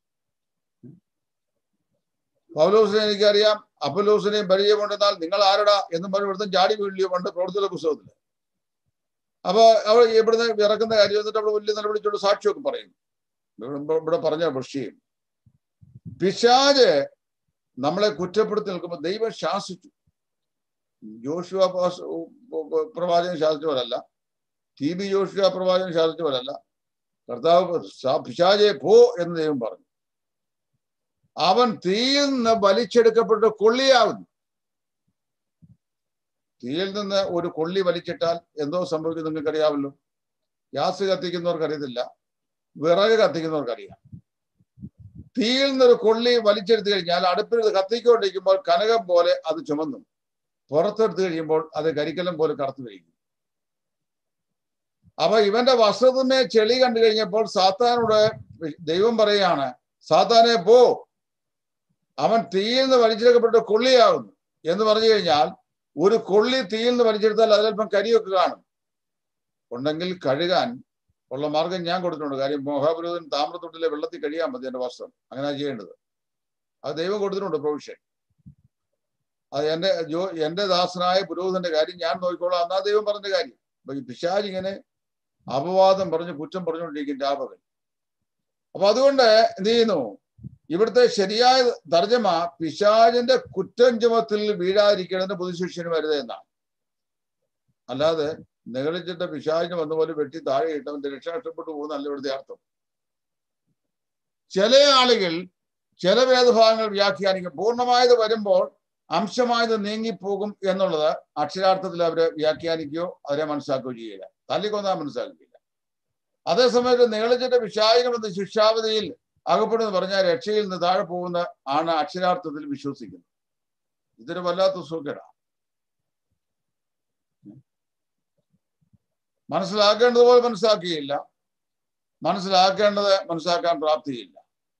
പൗലോസിനെ എനിക്കറിയാം അപ്പലോസിനെയും പരിചയമുണ്ടെന്നാൽ നിങ്ങൾ ആരടാ എന്നും പറഞ്ഞ് ഇവിടുത്തെ ചാടി വീഴിയോ പണ്ട് പ്രവർത്തന പുസ്തകത്തിൽ അപ്പൊ അവൾ ഇവിടുന്ന് ഇറക്കുന്ന കാര്യം എന്നിട്ട് അവിടെ വലിയ നിലവിളിച്ചോണ്ട് സാക്ഷിയൊക്കെ പറയും ഇവിടെ പറഞ്ഞ വിഷയം പിശാജ് നമ്മളെ കുറ്റപ്പെടുത്തി നിൽക്കുമ്പോൾ ദൈവം ശാസിച്ചു ജോഷുവ പ്രവാചകൻ ശാസിച്ചവരല്ല ടി ബി ജോഷുവ പ്രവാചകൻ ശാസിച്ചവരല്ല കർത്താവ് പിശാജെ പോ എന്ന് ദൈവം പറഞ്ഞു അവൻ തീയിൽ നിന്ന് വലിച്ചെടുക്കപ്പെട്ട് കൊള്ളിയാവുന്നു തീയിൽ നിന്ന് ഒരു കൊള്ളി വലിച്ചിട്ടാൽ എന്തോ സംഭവിക്കും നിങ്ങൾക്ക് അറിയാമല്ലോ ഗ്യാസ് കത്തിക്കുന്നവർക്ക് അറിയത്തില്ല വിറക് കത്തിക്കുന്നവർക്കറിയാം തീയിൽ നിന്നൊരു കൊള്ളി വലിച്ചെടുത്തു കഴിഞ്ഞാൽ അടുപ്പിൽ കത്തിക്കൊണ്ടിരിക്കുമ്പോൾ കനകം പോലെ അത് ചുമന്നു പുറത്തെടുത്തു കഴിയുമ്പോൾ അത് കരിക്കലം പോലെ കറുത്തു കഴിക്കും അപ്പൊ ഇവന്റെ വസ്ത്രത്തിനെ ചെളി കണ്ടു കഴിഞ്ഞപ്പോൾ സാത്താനോട് ദൈവം പറയാണ് സാത്താനെ പോ അവൻ തീയിൽ നിന്ന് വലിച്ചെടുക്കപ്പെട്ട് കൊള്ളിയാകുന്നു എന്ന് പറഞ്ഞു കഴിഞ്ഞാൽ ഒരു കൊള്ളി തീയിൽ നിന്ന് വലിച്ചെടുത്താൽ അതിലൽപ്പം കരിയൊക്കെ കാണും ഉണ്ടെങ്കിൽ കഴുകാൻ ഉള്ള മാർഗം ഞാൻ കൊടുത്തിട്ടുണ്ട് കാര്യം മോഹാപുരോധൻ താമ്രത്തൊട്ടിലെ വെള്ളത്തിൽ കഴിയാൻ മതി എന്റെ വസ്ത്രം അങ്ങനെ ചെയ്യേണ്ടത് അത് ദൈവം കൊടുത്തിട്ടുണ്ട് പ്രൊവിഷൻ അത് എന്റെ ജോ എന്റെ ദാസനായ പുരോഹിതന്റെ കാര്യം ഞാൻ നോക്കിക്കോളാം എന്നാ ദൈവം പറഞ്ഞ കാര്യം അപ്പൊ ഈ പിശാജ് ഇങ്ങനെ അപവാദം പറഞ്ഞ് കുറ്റം പറഞ്ഞുകൊണ്ടിരിക്കും രാപകൻ അപ്പൊ അതുകൊണ്ട് എന്ത് ചെയ്യുന്നു ഇവിടുത്തെ ശരിയായ തർജ്ജമ പിശാജിന്റെ കുറ്റം ചുമത്തിൽ വീഴാതിരിക്കണമെന്ന് പൊതുശിഷ്യന് വരുത് എന്നാണ് അല്ലാതെ നിഗളിച്ചിട്ട് പിശാചിന് വന്ന പോലെ വെട്ടി താഴെ ഇട്ടവന്റെ രക്ഷ നഷ്ടപ്പെട്ടു പോകുന്നല്ല ഇവിടുത്തെ അർത്ഥം ചില ആളുകൾ ചില വേദഭാഗങ്ങൾ വ്യാഖ്യാനിക്കും പൂർണ്ണമായത് വരുമ്പോൾ അംശമായത് നീങ്ങിപ്പോകും എന്നുള്ളത് അക്ഷരാർത്ഥത്തിൽ അവര് വ്യാഖ്യാനിക്കുകയോ അവരെ മനസ്സിലാക്കുകയോ ചെയ്യില്ല തല്ലിക്കൊന്നാൻ മനസ്സിലാക്കിയില്ല അതേസമയത്ത് നീളിച്ചിട്ട് വിശാചനമെന്ന് ശിക്ഷാവധിയിൽ അകപ്പെടുമെന്ന് പറഞ്ഞാൽ രക്ഷയിൽ നിന്ന് താഴെ പോകുന്ന ആണ് അക്ഷരാർത്ഥത്തിൽ വിശ്വസിക്കുന്നത് ഇതൊരു വല്ലാത്ത സുഖേടാണ് മനസ്സിലാക്കേണ്ടതുപോലെ മനസ്സിലാക്കിയില്ല മനസ്സിലാക്കേണ്ടത് മനസ്സിലാക്കാൻ പ്രാപ്തിയില്ല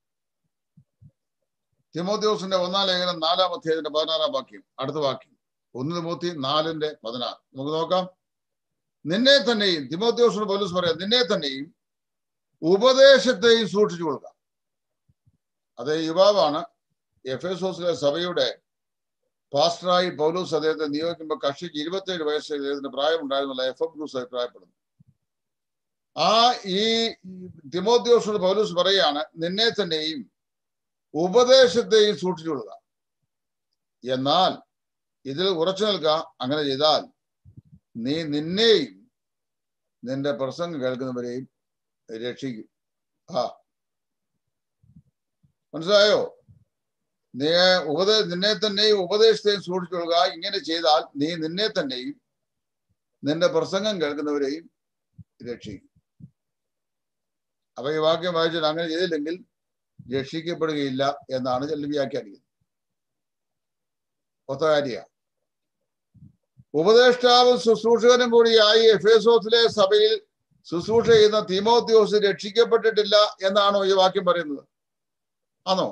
തിമോത്യോസിന്റെ ഒന്നാം ലേഖനം നാലാം അധ്യായത്തിന്റെ പതിനാറാം വാക്യം അടുത്ത വാക്യം ഒന്ന് തിമോത്തി നാലിന്റെ പതിനാറ് നമുക്ക് നോക്കാം നിന്നെ തന്നെയും തിമോത്യോസിന് പോലീസ് പറയാം നിന്നെ തന്നെയും ഉപദേശത്തെയും സൂക്ഷിച്ചു കൊടുക്കുക അതേ യുവാവാണ് എഫ് എസോസിലെ സഭയുടെ പാസ്റ്ററായി പൗലൂസ് അദ്ദേഹത്തെ നിയോഗിക്കുമ്പോൾ കക്ഷിക്ക് ഇരുപത്തേഴ് വയസ്സ് അദ്ദേഹത്തിന് പ്രായമുണ്ടായിരുന്നുള്ള എഫ് എം ബ്രൂസ് അഭിപ്രായപ്പെടുന്നു ആ ഈ തിമോത്യോസിന് പൗലൂസ് പറയാണ് നിന്നെ തന്നെയും ഉപദേശത്തെയും സൂക്ഷിച്ചു കൊടുക്കുക എന്നാൽ ഇതിൽ ഉറച്ചു നിൽക്കുക അങ്ങനെ ചെയ്താൽ നീ നിന്നെയും നിന്റെ പ്രസംഗം കേൾക്കുന്നവരെയും രക്ഷിക്കും ആ മനസ്സിലായോ നീ ഉപദേ നിന്നെ തന്നെയും ഉപദേശത്തെയും സൂക്ഷിച്ചു കൊള്ളുക ഇങ്ങനെ ചെയ്താൽ നീ നിന്നെ തന്നെയും നിന്റെ പ്രസംഗം കേൾക്കുന്നവരെയും രക്ഷിക്കും അപ്പൊ ഈ വാക്യം വായിച്ചാൽ അങ്ങനെ ചെയ്തില്ലെങ്കിൽ രക്ഷിക്കപ്പെടുകയില്ല എന്നാണ് ചെല്ലു വ്യാഖ്യാനിക്കുന്നത് ഒത്ത കാര്യ ഉപദേഷ്ടാവും ശുശ്രൂഷകനും കൂടിയായി എഫേസോസിലെ സഭയിൽ ശുശ്രൂഷ ചെയ്യുന്ന തിമോത്യോസ് രക്ഷിക്കപ്പെട്ടിട്ടില്ല എന്നാണോ ഈ വാക്യം പറയുന്നത് ആണോ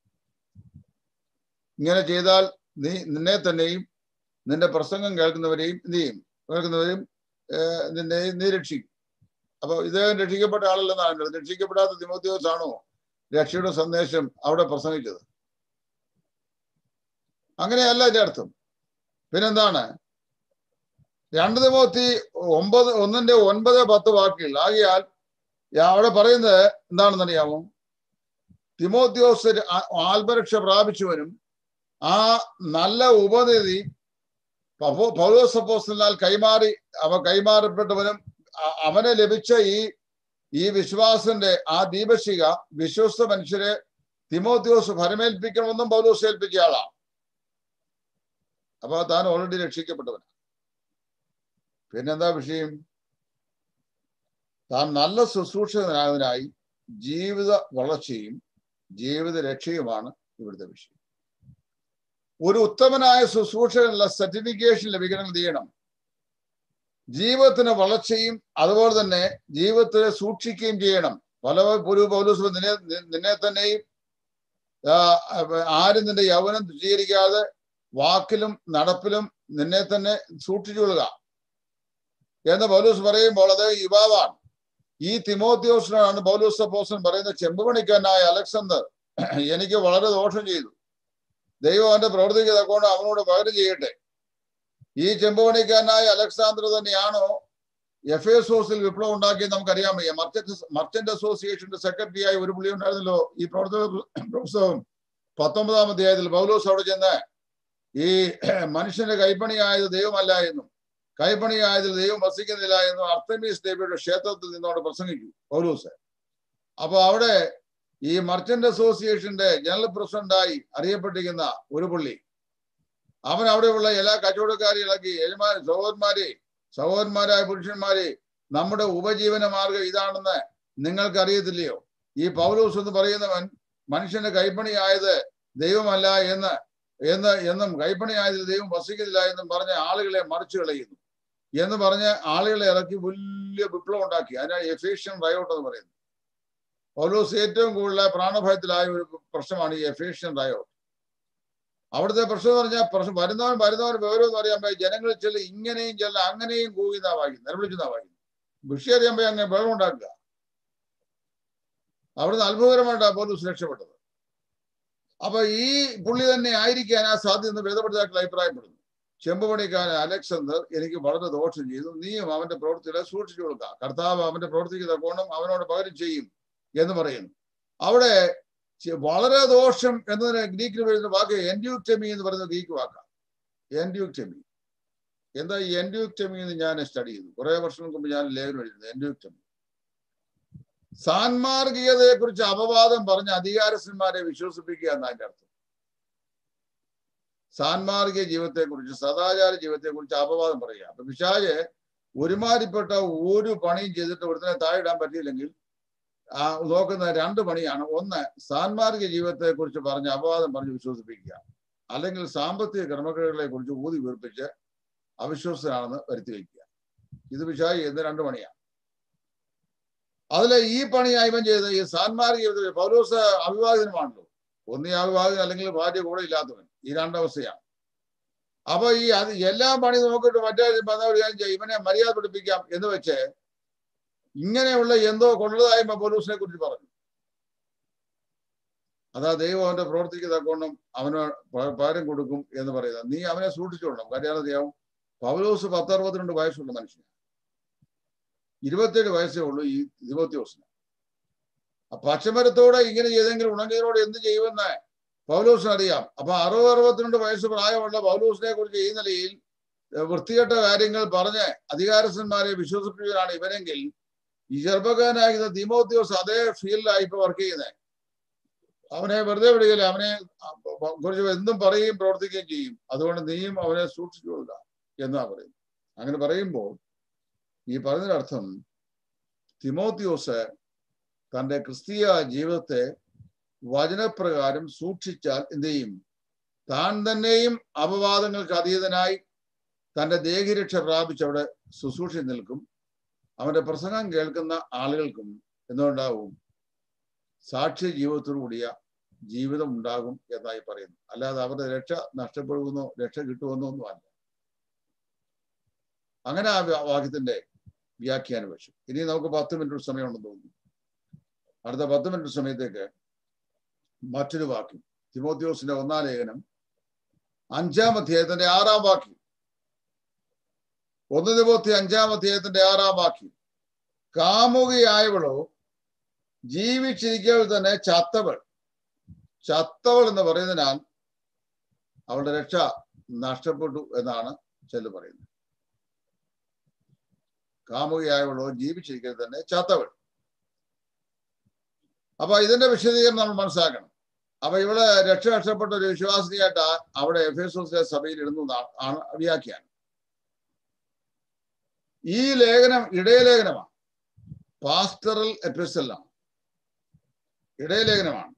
ഇങ്ങനെ ചെയ്താൽ നീ നിന്നെ തന്നെയും നിന്റെ പ്രസംഗം കേൾക്കുന്നവരെയും എന്ത് ചെയ്യും കേൾക്കുന്നവരെയും നിന്നെയും നീ രക്ഷിക്കും അപ്പൊ ഇദ്ദേഹം രക്ഷിക്കപ്പെട്ട ആളല്ലെന്നാണ് രക്ഷിക്കപ്പെടാത്ത തിമോത്യോസ് ആണോ രക്ഷയുടെ സന്ദേശം അവിടെ പ്രസംഗിച്ചത് അങ്ങനെയല്ല ഇതിന്റെ അർത്ഥം പിന്നെന്താണ് രണ്ട് തിമോത്തി ഒമ്പത് ഒന്നിന്റെ ഒൻപത് പത്ത് വാക്കുകൾ ആകിയാൽ യാ- അവിടെ പറയുന്നത് എന്താണെന്നറിയാമോ തിമോത്യോസ് ആത്മരക്ഷ പ്രാപിച്ചവനും ആ നല്ല ഉപനിധി പൗ- പൗലോസപ്പോസ്തലനാൽ കൈമാറി അവ കൈമാറപ്പെട്ടവനും അ- അവന് ലഭിച്ച ഈ ഈ വിശ്വാസന്റെ ആ ദീപശിക വിശ്വസ്ത മനുഷ്യരെ തിമോത്യോസ് ഫലമേൽപ്പിക്കണമെന്നും പൗലോസ് ഏൽപ്പിച്ച ആളാണ് അപ്പൊ താൻ ഓൾറെഡി രക്ഷിക്കപ്പെട്ടവൻ പിന്നെന്താ വിഷയം താൻ നല്ല ശുശ്രൂഷകനായതിനായി ജീവിത വളർച്ചയും ജീവിത രക്ഷയുമാണ് ഇവിടുത്തെ വിഷയം ഒരു ഉത്തമനായ ശുശ്രൂഷകനുള്ള സർട്ടിഫിക്കേഷൻ ലഭിക്കണം എന്ത് ചെയ്യണം ജീവിതത്തിന് വളർച്ചയും അതുപോലെ തന്നെ ജീവിതത്തെ സൂക്ഷിക്കുകയും ചെയ്യണം പല ഒരു പൗലോസ് നിന്നെ നിന്നെ തന്നെയും ആ, ആരും നിന്റെ യൗവനം തുച്ഛീകരിക്കാതെ വാക്കിലും നടപ്പിലും നിന്നെ തന്നെ സൂക്ഷിച്ചുകൊള്ളുക എന്ന് പൗലൂസ് പറയുമ്പോൾ അത് യുവാവാണ് ഈ തിമോത്യോസിനാണ് പൗലൂസ് അപ്പോസൻ പറയുന്ന ചെമ്പുപണിക്കാരനായ അലക്സണ്ടർ എനിക്ക് വളരെ ദോഷം ചെയ്തു ദൈവം അവന്റെ പ്രവൃത്തിക്ക് തക്കൊണ്ട് അവനോട് പകരം ചെയ്യട്ടെ ഈ ചെമ്പുപണിക്കാരനായ അലക്സാണ്ടർ തന്നെയാണോ എഫ് എസോസിൽ വിപ്ലവം ഉണ്ടാക്കിയത് നമുക്കറിയാൻ വയ്യ മർച്ചന്റ് മർച്ചന്റ് അസോസിയേഷന്റെ സെക്രട്ടറി ആയി ഒരു പുള്ളി ഉണ്ടായിരുന്നല്ലോ ഈ പ്രവർത്തക പുസ്തകം പത്തൊമ്പതാം അധ്യായത്തിൽ പൗലോസ് അവിടെ ചെന്ന് ഈ മനുഷ്യന്റെ കൈപ്പണിയായത് ദൈവമല്ല എന്നും കൈപ്പണിയായതിൽ ദൈവം വസിക്കുന്നില്ല എന്നും അർത്തമീസ് ദേവിയുടെ ക്ഷേത്രത്തിൽ നിന്നോട് പ്രസംഗിച്ചു പൗലൂസ് അപ്പൊ അവിടെ ഈ മർച്ചന്റ് അസോസിയേഷന്റെ ജനറൽ പ്രസിഡന്റായി അറിയപ്പെട്ടിരിക്കുന്ന ഒരു പുള്ളി അവൻ അവിടെയുള്ള എല്ലാ കച്ചവടക്കാരെ ഇളക്കി യജമാ സഹോദരന്മാരെ സഹോദരന്മാരായ പുരുഷന്മാരെ നമ്മുടെ ഉപജീവന മാർഗം ഇതാണെന്ന് നിങ്ങൾക്ക് അറിയത്തില്ലയോ ഈ പൗലോസ് എന്ന് പറയുന്നവൻ മനുഷ്യന്റെ കൈപ്പണിയായത് ദൈവമല്ല എന്ന് എന്ന് എന്നും കൈപ്പണിയായതിൽ ദൈവം വസിക്കുന്നില്ല എന്നും പറഞ്ഞ ആളുകളെ മറിച്ചു കളയുന്നു എന്ന് പറഞ്ഞ് ആളുകളെ ഇറക്കി വലിയ വിപ്ലവം ഉണ്ടാക്കി അതിനാണ് എഫേഷ്യൻ റയോട്ട് എന്ന് പറയുന്നത് പൗലോസ് ഏറ്റവും കൂടുതൽ പ്രാണഭയത്തിലായ ഒരു പ്രശ്നമാണ് ഈ എഫേഷ്യൻ റയോട്ട് അവിടുത്തെ പ്രശ്നം എന്ന് പറഞ്ഞാൽ പ്രശ്നം വരുന്നവൻ വരുന്നവൻ വിവരം എന്ന് പറയുമ്പോൾ ജനങ്ങളിൽ ചില ഇങ്ങനെയും ചില അങ്ങനെയും കൂകുന്ന വായിക്കും നിലവിളിക്കുന്ന വായിക്കും വിഷയം അറിയുമ്പോൾ അങ്ങനെ വെള്ളം ഉണ്ടാക്കുക അവിടുന്ന് അത്ഭുതകരമായിട്ടാണ് പോലീസ് രക്ഷപ്പെട്ടത് അപ്പൊ ഈ പുള്ളി തന്നെ ആയിരിക്കാൻ ആ സാധ്യത എന്ന് വേദപഠിതാക്കൾ അഭിപ്രായപ്പെടുന്നു ചെമ്പുപണിക്കാരൻ അലക്സണ്ടർ എനിക്ക് വളരെ ദോഷം ചെയ്തു നീയും അവന്റെ പ്രവൃത്തികളെ സൂക്ഷിച്ചു കൊടുക്കുക കർത്താവ് അവന്റെ പ്രവൃത്തിക്ക് തക്കോണം അവനോട് പകരം ചെയ്യും എന്ന് പറയുന്നു അവിടെ ചെ- വളരെ ദോഷം എന്നതിന് ഗ്രീക്കിൽ വരുന്ന വാക്ക് എൻഡ്യൂക്ടമി എന്ന് പറയുന്ന ഗ്രീക്ക് വാക്കാണ് എൻഡ്യൂക്ടമി എന്താ ഈ എൻഡ്യൂക്ടമി എന്ന് ഞാൻ സ്റ്റഡി ചെയ്തു കുറെ വർഷങ്ങൾക്ക് മുമ്പ് ഞാൻ ലേഖനം എഴുതുന്നത് എൻഡ്യൂക്ടമി സാൻമാർഗീയതയെ കുറിച്ച് അപവാദം പറഞ്ഞ അധികാരസ്ഥന്മാരെ വിശ്വസിപ്പിക്കുക എന്നാ അതിന്റെ അർത്ഥം സാൻമാർഗീയ ജീവിതത്തെ കുറിച്ച് സദാചാര ജീവിതത്തെ കുറിച്ച് അപവാദം പറയുക അപ്പൊ പിശാജ് ഒരുമാതിരിപ്പെട്ട ഒരു പണിയും ചെയ്തിട്ട് ഒരുത്തനെ താഴെയിടാൻ പറ്റിയില്ലെങ്കിൽ ആ നോക്കുന്ന രണ്ട് പണിയാണ് ഒന്ന് സാൻമാർഗിക ജീവിതത്തെ കുറിച്ച് പറഞ്ഞ് അപവാദം പറഞ്ഞ് വിശ്വസിപ്പിക്കുക അല്ലെങ്കിൽ സാമ്പത്തിക ക്രമക്കേടുകളെ കുറിച്ച് ഊതി വീർപ്പിച്ച് അവിശ്വസനാണെന്ന് വരുത്തി വയ്ക്കുക ഇത് പിശാജ് ചെയ്യുന്ന രണ്ട് പണിയാണ് അതിലെ ഈ പണിയായി ഇവൻ ചെയ്ത് ഈ സാൻമാർഗിക ജീവിതത്തിൽ പൗലോസ് അവിവാഹിതനുമാണല്ലോ ഒന്നീ അവിവാഹിതൻ അല്ലെങ്കിൽ ഭാര്യ കൂടെ ഇല്ലാത്തവൻ ഈ രണ്ടവസ്ഥയാണ് അപ്പൊ ഈ അത് എല്ലാ പണി നോക്കിയിട്ട് മറ്റേ വന്നവർ കാര്യം ചെയ്യും ഇവനെ മര്യാദ പഠിപ്പിക്കാം എന്ന് വെച്ച് ഇങ്ങനെയുള്ള എന്തോ കൊള്ളതായ്മ പോലീസിനെ കുറിച്ച് പറഞ്ഞു അതാ ദൈവം അവന്റെ പ്രവർത്തിക്ക് തക്കോണം അവന് പ- പകരം കൊടുക്കും എന്ന് പറയുന്നത് നീ അവനെ സൂക്ഷിച്ചോളണം കാര്യം അറിയാവും പൗലോസ് പത്തറുപത്തിരണ്ട് വയസ്സുള്ള മനുഷ്യൻ ഇരുപത്തേഴ് വയസ്സേ ഉള്ളൂ ഈ തിമോത്യോസിന് ആ പച്ചമരത്തോടെ ഇങ്ങനെ ചെയ്തെങ്കിൽ ഉണങ്ങിയതോടെ എന്ത് ചെയ്യുമെന്ന് പൗലോസിന് അറിയാം അപ്പൊ അറുപത് അറുപത്തിരണ്ട് വയസ്സ് പ്രായമുള്ള പൗലോസിനെ കുറിച്ച് ഈ നിലയിൽ ഏഹ്, വൃത്തികെട്ട കാര്യങ്ങൾ പറഞ്ഞ് അധികാരസ്ഥന്മാരെ വിശ്വസിപ്പിച്ചവരാണ് ഇവരെങ്കിൽ ഈ ചെറുപ്പക്കാരനായിരുന്ന തിമോത്യോസ് അതേ ഫീൽഡിലായി ഇപ്പൊ വർക്ക് ചെയ്യുന്നത് അവനെ വെറുതെ വിടുകയില്ല അവനെ കുറിച്ച് എന്തും പറയുകയും പ്രവർത്തിക്കുകയും ചെയ്യും അതുകൊണ്ട് നീയും അവനെ സൂക്ഷിച്ചു കൊള്ളുക എന്നാ പറയുന്നത് അങ്ങനെ പറയുമ്പോൾ ഈ പറഞ്ഞതിന്റെ അർത്ഥം തിമോത്യോസ് തന്റെ ക്രിസ്തീയ ജീവിതത്തെ വചനപ്രകാരം സൂക്ഷിച്ചാൽ എന്ത് ചെയ്യും താൻ തന്നെയും അപവാദങ്ങൾക്ക് അതീതനായി തന്റെ ദേഹിരക്ഷ പ്രാപിച്ച് അവിടെ ശുശ്രൂഷ നിൽക്കും അവന്റെ പ്രസംഗം കേൾക്കുന്ന ആളുകൾക്കും എന്തുണ്ടാവും സാക്ഷ്യ ജീവിതത്തോടു കൂടിയ ജീവിതം ഉണ്ടാകും എന്നായി പറയുന്നു അല്ലാതെ അവരുടെ രക്ഷ നഷ്ടപ്പെടുമെന്നോ രക്ഷ കിട്ടുമെന്നോ ഒന്നും അല്ല അങ്ങനെ ആ വ്യ- വാക്യത്തിന്റെ വ്യാഖ്യാനം വെച്ചു ഇനി നമുക്ക് പത്ത് മിനിറ്റ് സമയമുണ്ടെന്ന് തോന്നുന്നു അടുത്ത പത്ത് മിനിറ്റ് സമയത്തേക്ക് മറ്റൊരു വാക്യം തിമോത്യോസിന്റെ ഒന്നാം ലേഖനം അഞ്ചാം അധ്യായത്തിന്റെ ആറാം വാക്യം ഒന്ന് നിപത്തി അഞ്ചാം അധ്യായത്തിന്റെ ആറാം വാക്യം കാമുകയായവളോ ജീവിച്ചിരിക്കവൾ തന്നെ ചത്തവൾ ചത്തവൾ എന്ന് പറയുന്നതിനാൽ അവളുടെ രക്ഷ നഷ്ടപ്പെട്ടു എന്നാണ് ചെല്ലു പറയുന്നത് കാമുകയായവളോ ജീവിച്ചിരിക്കൽ തന്നെ ചത്തവൾ അപ്പൊ ഇതിന്റെ വിശദീകരണം നമ്മൾ മനസ്സിലാക്കണം അപ്പൊ ഇവിടെ രക്ഷ നഷ്ടപ്പെട്ട ഒരു വിശ്വാസിനിയായിട്ട് ആ- അവിടെ എഫ് എസ് സഭയിൽ ഇടുന്നു എന്നാണ് ആണ് വ്യാഖ്യാനം ഈ ലേഖനം ഇടയലേഖനമാണ് പാസ്റ്ററൽ എപ്പിസലാണ് ഇടയലേഖനമാണ്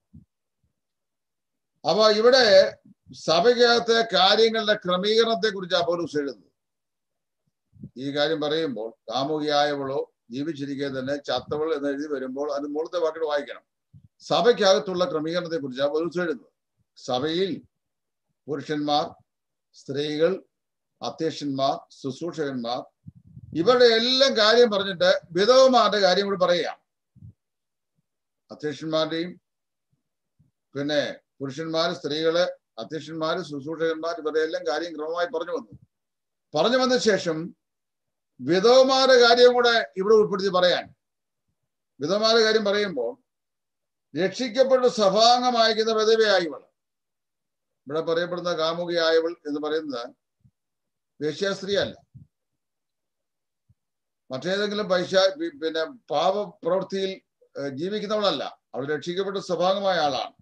അപ്പൊ ഇവിടെ സഭയ്ക്കകത്തെ കാര്യങ്ങളുടെ ക്രമീകരണത്തെ കുറിച്ചാണ് പൗലൂസ് എഴുതുന്നത് ഈ കാര്യം പറയുമ്പോൾ കാമുകിയായവളോ ജീവിച്ചിരിക്കെ തന്നെ ചത്തവൾ എന്ന് എഴുതി വരുമ്പോൾ അത് മുകളത്തെ വാക്കിട്ട് വായിക്കണം സഭയ്ക്കകത്തുള്ള ക്രമീകരണത്തെ കുറിച്ചാണ് പൗലൂസ് എഴുതുന്നത് സഭയിൽ പുരുഷന്മാർ സ്ത്രീകൾ അധ്യക്ഷന്മാർ ശുശ്രൂഷകന്മാർ ഇവരുടെ എല്ലാം കാര്യം പറഞ്ഞിട്ട് വിധവമാരുടെ കാര്യം കൂടി പറയാം അധ്യക്ഷന്മാരുടെയും പിന്നെ പുരുഷന്മാര് സ്ത്രീകള് അധ്യക്ഷന്മാര് ശുശ്രൂഷകന്മാർ ഇവരുടെ എല്ലാം കാര്യം ക്രമമായി പറഞ്ഞു വന്നു പറഞ്ഞു വന്ന ശേഷം വിധവമാരുടെ കാര്യം കൂടെ ഇവിടെ ഉൾപ്പെടുത്തി പറയാൻ വിധവമാരുടെ കാര്യം പറയുമ്പോൾ രക്ഷിക്കപ്പെട്ട് സഭാംഗമായിരിക്കുന്ന വിധവയായവൾ ഇവിടെ പറയപ്പെടുന്ന കാമുകിയായവൾ എന്ന് പറയുന്നത് വേശ്യാസ്ത്രീ അല്ല മറ്റേതെങ്കിലും പൈശ പി- പിന്നെ പാപ പ്രവൃത്തിയിൽ ഏഹ്, ജീവിക്കുന്നവളല്ല അവൾ രക്ഷിക്കപ്പെട്ട് സഭാംഗമായ ആളാണ്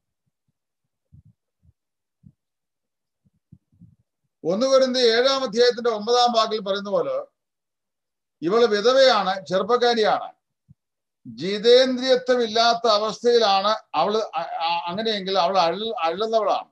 ഒന്ന് കുരുന്ത് ഏഴാം അധ്യായത്തിന്റെ ഒമ്പതാം വാക്കിൽ പറയുന്ന പോലെ ഇവള് വിധവയാണ് ചെറുപ്പക്കാരിയാണ് ജിതേന്ദ്രിയത്വം ഇല്ലാത്ത അവസ്ഥയിലാണ് അവള് അ- അ- അങ്ങനെയെങ്കിൽ അവൾ അഴ അഴുന്നവളാണ്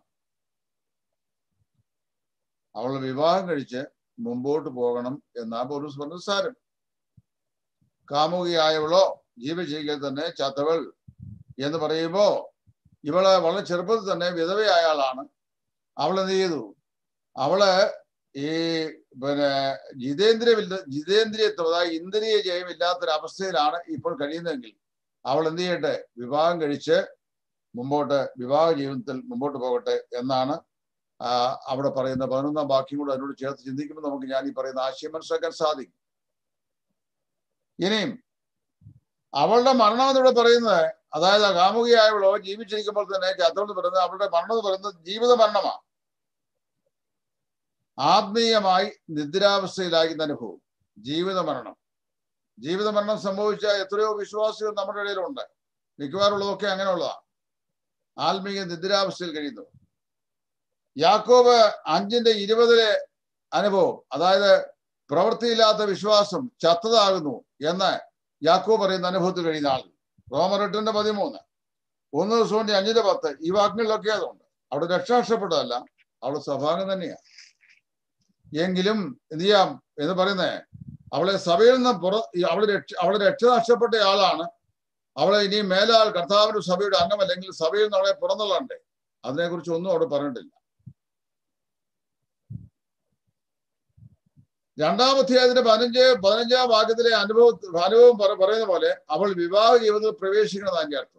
അവൾ വിവാഹം കഴിച്ച് മുമ്പോട്ട് പോകണം എന്നാ പോലീസ് പറഞ്ഞ സാരം കാമുകിയായവളോ ജീവിച്ചിരിക്കൽ തന്നെ ചത്തവൾ എന്ന് പറയുമ്പോ ഇവള് വളരെ ചെറുപ്പത്തിൽ തന്നെ വിധവയായ ആളാണ് അവൾ എന്ത് ചെയ്തു അവള് ഈ പിന്നെ ജിതേന്ദ്രിയമില്ല ജിതേന്ദ്രിയത്വം അതായത് ഇന്ദ്രിയ ജയമില്ലാത്തൊരവസ്ഥയിലാണ് ഇപ്പോൾ കഴിയുന്നതെങ്കിൽ അവൾ എന്ത് ചെയ്യട്ടെ വിവാഹം കഴിച്ച് മുമ്പോട്ട് വിവാഹ ജീവിതത്തിൽ മുമ്പോട്ട് പോകട്ടെ എന്നാണ് ആ, അവിടെ പറയുന്ന പതിനൊന്നാം വാക്യം കൂടെ അതിനോട് ചേർത്ത് ചിന്തിക്കുമ്പോൾ നമുക്ക് ഞാൻ ഈ പറയുന്ന ആശയം മനസ്സിലാക്കാൻ സാധിക്കും ഇനിയും അവളുടെ മരണം എന്നിവിടെ പറയുന്നത് അതായത് കാമുകിയായവളോ ജീവിച്ചിരിക്കുമ്പോൾ തന്നെ ചത്തോന്ന് പറയുന്നത് അവളുടെ മരണം എന്ന് പറയുന്നത് ജീവിത മരണമാണ് ആത്മീയമായി നിദ്രാവസ്ഥയിലാകുന്ന അനുഭവം ജീവിത മരണം ജീവിത മരണം സംഭവിച്ച എത്രയോ വിശ്വാസികൾ നമ്മുടെ ഇടയിലുണ്ട് മിക്കവാറുള്ളതൊക്കെ അങ്ങനെയുള്ളതാണ് ആത്മീയ നിദ്രാവസ്ഥയിൽ കഴിയുന്നു യാക്കോബ് അഞ്ചിന്റെ ഇരുപതിലെ അനുഭവം അതായത് പ്രവൃത്തിയില്ലാത്ത വിശ്വാസം ചത്തതാകുന്നു എന്ന് യാക്കോബ് പറയുന്ന അനുഭവത്തിൽ കഴിയുന്ന ആൾ റോമർ എട്ടിന്റെ പതിമൂന്ന് ഒന്ന് ദിവസത്തിന്റെ അഞ്ചിന്റെ പത്ത് ഈ വാക്കുകളിലൊക്കെ അതുണ്ട് അവിടെ രക്ഷ നഷ്ടപ്പെട്ടതല്ല അവള് സഭാംഗം തന്നെയാണ് എങ്കിലും എന്ത് ചെയ്യാം എന്ന് പറയുന്നേ അവളെ സഭയിൽ നിന്ന് പുറ ഈ അവള് രക്ഷ അവളെ രക്ഷ നഷ്ടപ്പെട്ട ആളാണ് അവളെ ഇനി മേലാൽ കർത്താവിന്റെ സഭയുടെ അംഗമല്ലെങ്കിൽ സഭയിൽ നിന്ന് അവളെ പുറന്നുള്ളണ്ടേ അതിനെക്കുറിച്ച് ഒന്നും അവിടെ പറഞ്ഞിട്ടില്ല രണ്ടാമധ്യായത്തിന്റെ പതിനഞ്ച് പതിനഞ്ചാം വാക്യത്തിലെ അനുഭവ അനുഭവം പറ- പറയുന്ന പോലെ അവൾ വിവാഹ ജീവിതത്തിൽ പ്രവേശിക്കണം അതിന്റെ അർത്ഥം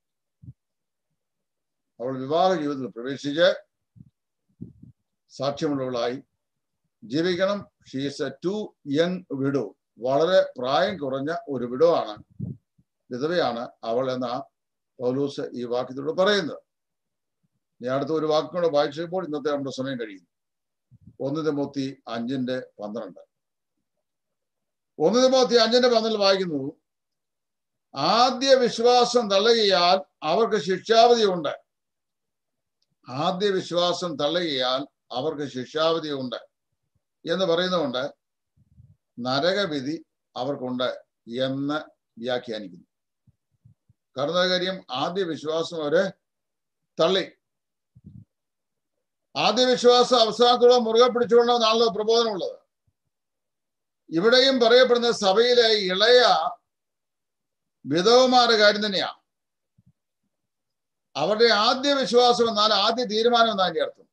അവൾ വിവാഹ ജീവിതത്തിൽ പ്രവേശിച്ച് സാക്ഷ്യമുള്ളവളായി ജീവിക്കണം she's a too young widow വളരെ പ്രായം കുറഞ്ഞ ഒരു വിഡോ ആണ് വിധവയാണ് അവൾ എന്ന പൗലൂസ് ഈ വാക്യത്തിലൂടെ പറയുന്നത് ഞാൻ അടുത്ത ഒരു വാക്കും കൂടെ വായിച്ചപ്പോൾ ഇന്നത്തെ നമ്മുടെ സമയം കഴിയുന്നു ഒന്ന് തിമോത്തി അഞ്ചിന്റെ പന്ത്രണ്ട് ഒന്ന് തിമോത്തി അഞ്ചിന്റെ പന്ത്രണ്ടിൽ വായിക്കുന്നു ആദ്യ വിശ്വാസം തള്ളുകയാൽ അവർക്ക് ശിക്ഷാവധി ഉണ്ട് ആദ്യ വിശ്വാസം തള്ളുകയാൽ അവർക്ക് ശിക്ഷാവധി ഉണ്ട് എന്ന് പറയുന്നതുകൊണ്ട് നരകവിധി അവർക്കുണ്ട് എന്ന് വ്യാഖ്യാനിക്കുന്നു കാരണം കാര്യം ആദ്യ വിശ്വാസം അവര് തള്ളി ആദ്യ വിശ്വാസം അവസാനത്തോളം മുറുകെ പിടിച്ചുകൊണ്ടെന്നാണല്ലോ പ്രബോധനമുള്ളത് ഇവിടെയും പറയപ്പെടുന്ന സഭയിലെ ഇളയ വിധവമാരുടെ കാര്യം തന്നെയാണ് അവരുടെ ആദ്യ വിശ്വാസം എന്നാൽ ആദ്യ തീരുമാനം എന്നാണ് അതിന്റെ അർത്ഥം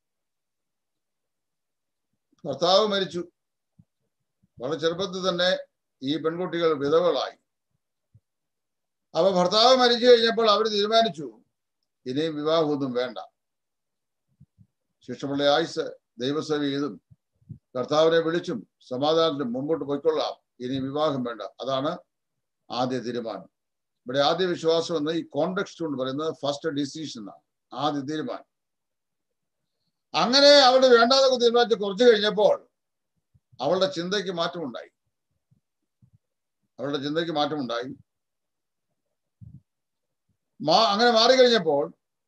ഭർത്താവ് മരിച്ചു വളരെ ചെറുപ്പത്തിൽ തന്നെ ഈ പെൺകുട്ടികൾ വിധവകളായി അപ്പൊ ഭർത്താവ് മരിച്ചു കഴിഞ്ഞപ്പോൾ അവർ തീരുമാനിച്ചു ഇനിയും വിവാഹമൊന്നും വേണ്ട ശിക്ഷമുള്ള ആയുസ് ദൈവസേവ ചെയ്തും കർത്താവിനെ വിളിച്ചും സമാധാനത്തിന് മുമ്പോട്ട് പോയിക്കൊള്ളാം ഇനി വിവാഹം വേണ്ട അതാണ് ആദ്യ തീരുമാനം ഇവിടെ ആദ്യ വിശ്വാസം എന്ന് ഈ കോണ്ടെക്സ്റ്റ് കൊണ്ട് പറയുന്നത് ഫസ്റ്റ് ഡിസിഷൻ എന്നാണ് ആദ്യ തീരുമാനം അങ്ങനെ അവളുടെ വേണ്ടാതൊക്കെ തീരുമാനിച്ച് കുറച്ച് കഴിഞ്ഞപ്പോൾ അവളുടെ ചിന്തയ്ക്ക് മാറ്റമുണ്ടായി അവളുടെ ചിന്തയ്ക്ക് മാറ്റമുണ്ടായി മാ അങ്ങനെ മാറിക്കഴിഞ്ഞപ്പോൾ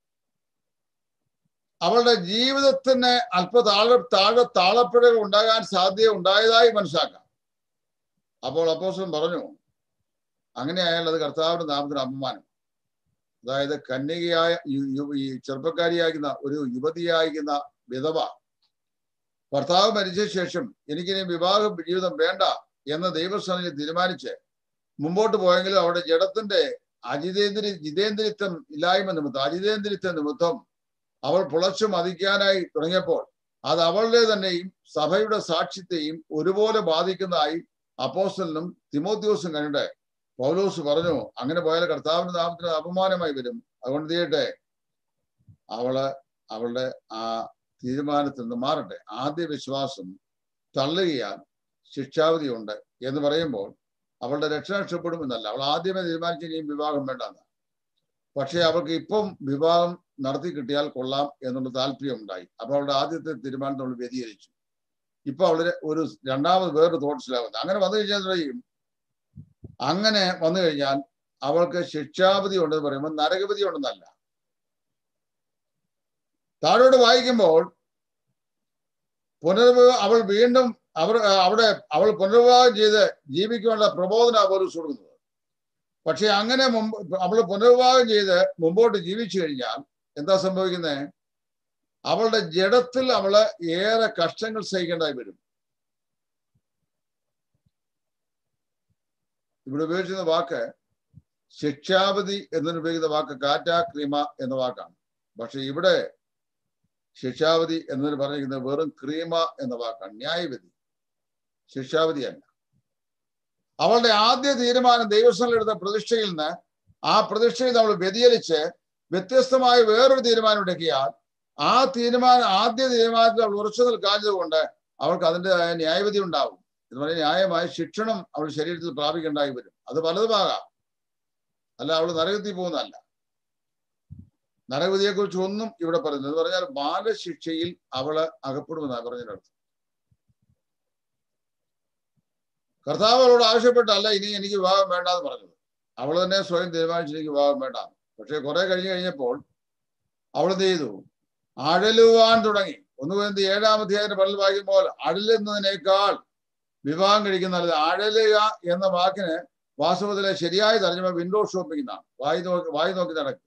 അവളുടെ ജീവിതത്തിന് അല്പ താഴെ താഴെ താളപ്പിഴകൾ ഉണ്ടാകാൻ സാധ്യത ഉണ്ടായതായി മനസ്സിലാക്കാം അപ്പോൾ അപ്പോസ്റ്റലൻ പറഞ്ഞു അങ്ങനെ ആയാൽ അത് കർത്താവിന്റെ നാമത്തിന് അപമാനം അതായത് കന്യകയായ യു- യു- ഈ ചെറുപ്പക്കാരിയാകുന്ന ഒരു യുവതിയായിരിക്കുന്ന വിധവ ഭർത്താവ് മരിച്ച ശേഷം എനിക്കിനി വിവാഹ ജീവിതം വേണ്ട എന്ന ദൈവസ്ഥാനിൽ തീരുമാനിച്ച് മുമ്പോട്ട് പോയെങ്കിലും അവിടെ ജഡത്തിന്റെ അജിതേന്ദ്രി ജിതേന്ദ്രിത്വം ഇല്ലായ്മ നിമിത്തം അജിതേന്ദ്രിത്വ നിമിത്തം അവൾ പുളച്ചു മതിക്കാനായി തുടങ്ങിയപ്പോൾ അത് അവളുടെ തന്നെയും സഭയുടെ സാക്ഷ്യത്തെയും ഒരുപോലെ ബാധിക്കുന്നതായി അപ്പോസ്റ്റലിനും തിമോത്യോസും കണ്ടിട്ട് പൗലോസ് പറഞ്ഞു അങ്ങനെ പോയാൽ കർത്താവിന്റെ നാമത്തിന് അപമാനമായി വരും അതുകൊണ്ട് ചെയ്യട്ടെ അവള് അവളുടെ ആ തീരുമാനത്തിൽ നിന്ന് മാറട്ടെ ആദ്യ വിശ്വാസം തള്ളുകയാൽ ശിക്ഷാവധിയുണ്ട് എന്ന് പറയുമ്പോൾ അവളുടെ രക്ഷ നഷ്ടപ്പെടുമെന്നല്ല അവൾ ആദ്യമേ തീരുമാനിച്ച് ഇനിയും വിവാഹം വേണ്ടെന്ന് പക്ഷെ അവൾക്ക് ഇപ്പം വിവാഹം നടത്തി കിട്ടിയാൽ കൊള്ളാം എന്നുള്ള താല്പര്യം ഉണ്ടായി അപ്പൊ അവളുടെ ആദ്യത്തെ തീരുമാനത്തിൽ അവൾ വ്യതിചരിച്ചു ഇപ്പൊ അവള് ഒരു രണ്ടാമത് വേറൊരു തോട്ട്സിലാവുന്നത് അങ്ങനെ വന്നു കഴിഞ്ഞാൽ എന്ത് ചെയ്യും അങ്ങനെ വന്നു കഴിഞ്ഞാൽ അവൾക്ക് ശിക്ഷാവധി ഉണ്ടെന്ന് പറയുമ്പോൾ നരകവധി ഉണ്ടെന്നല്ല താഴോട്ട് വായിക്കുമ്പോൾ പുനർവിവാഹ അവൾ വീണ്ടും അവർ അവിടെ അവൾ പുനർവിവാഹം ചെയ്ത് ജീവിക്കാനുള്ള പ്രബോധന പോലും കൊടുക്കുന്നത് പക്ഷെ അങ്ങനെ മുമ്പ് അവൾ പുനർവിവാഹം ചെയ്ത് മുമ്പോട്ട് ജീവിച്ചു കഴിഞ്ഞാൽ എന്താ സംഭവിക്കുന്നത് അവളുടെ ജഡത്തിൽ അവള് ഏറെ കഷ്ടങ്ങൾ സഹിക്കേണ്ടതായി വരും ഇവിടെ ഉപയോഗിക്കുന്ന വാക്ക് ശിക്ഷാവധി എന്നതിന് ഉപയോഗിക്കുന്ന വാക്ക് കാറ്റ ക്രീമ എന്ന വാക്കാണ് പക്ഷെ ഇവിടെ ശിക്ഷാവധി എന്നതിന് പറഞ്ഞിരിക്കുന്നത് വെറും ക്രീമ എന്ന വാക്കാണ് ന്യായവിധി ശിക്ഷാവധിയല്ല അവളുടെ ആദ്യ തീരുമാനം ദൈവസ്ഥലം എടുത്ത പ്രതിഷ്ഠയിൽ നിന്ന് ആ പ്രതിഷ്ഠയിൽ നമ്മൾ വ്യതിചലിച്ച് വ്യത്യസ്തമായ വേറൊരു തീരുമാനം എടുക്കിയാൽ ആ തീരുമാനം ആദ്യ തീരുമാനത്തിൽ അവൾ ഉറച്ചു നിൽക്കാഞ്ഞത് കൊണ്ട് അവൾക്ക് അതിൻ്റെതായ ന്യായവിധി ഉണ്ടാവും എന്ന് പറഞ്ഞാൽ ന്യായമായ ശിക്ഷണം അവൾ ശരീരത്തിൽ പ്രാപിക്കേണ്ടായി വരും അത് പലതുമാകാം അല്ല അവൾ നരകത്തിൽ പോകുന്നതല്ല നരകവിധിയെ കുറിച്ച് ഒന്നും ഇവിടെ പറയുന്നത് എന്ന് പറഞ്ഞാൽ ബാലശിക്ഷയിൽ അവള് അകപ്പെടുമെന്നാണ് പറഞ്ഞതിനർത്ഥം കർത്താവ് അവളോട് ആവശ്യപ്പെട്ടല്ല ഇനി എനിക്ക് വിവാഹം വേണ്ടാന്ന് പറഞ്ഞത് അവൾ തന്നെ സ്വയം തീരുമാനിച്ചു എനിക്ക് വിവാഹം വേണ്ട പക്ഷെ കുറെ കഴിഞ്ഞു കഴിഞ്ഞപ്പോൾ അവൾ എന്ത് ചെയ്തു അഴലുവാൻ തുടങ്ങി ഒന്ന് വേണ്ടി ഏഴാമത്തെ അതിന്റെ പള്ളിൽ വായിക്കുമ്പോൾ അഴലുന്നതിനേക്കാൾ വിവാഹം കഴിക്കുന്ന നല്ലത് അഴലുക എന്ന വാക്കിന് വാസ്തവത്തിലെ ശരിയായ തർജ്ജമ വിൻഡോ ഷോപ്പിംഗ് എന്നാണ് വായി നോക്കി വായി നോക്കി നടക്കുക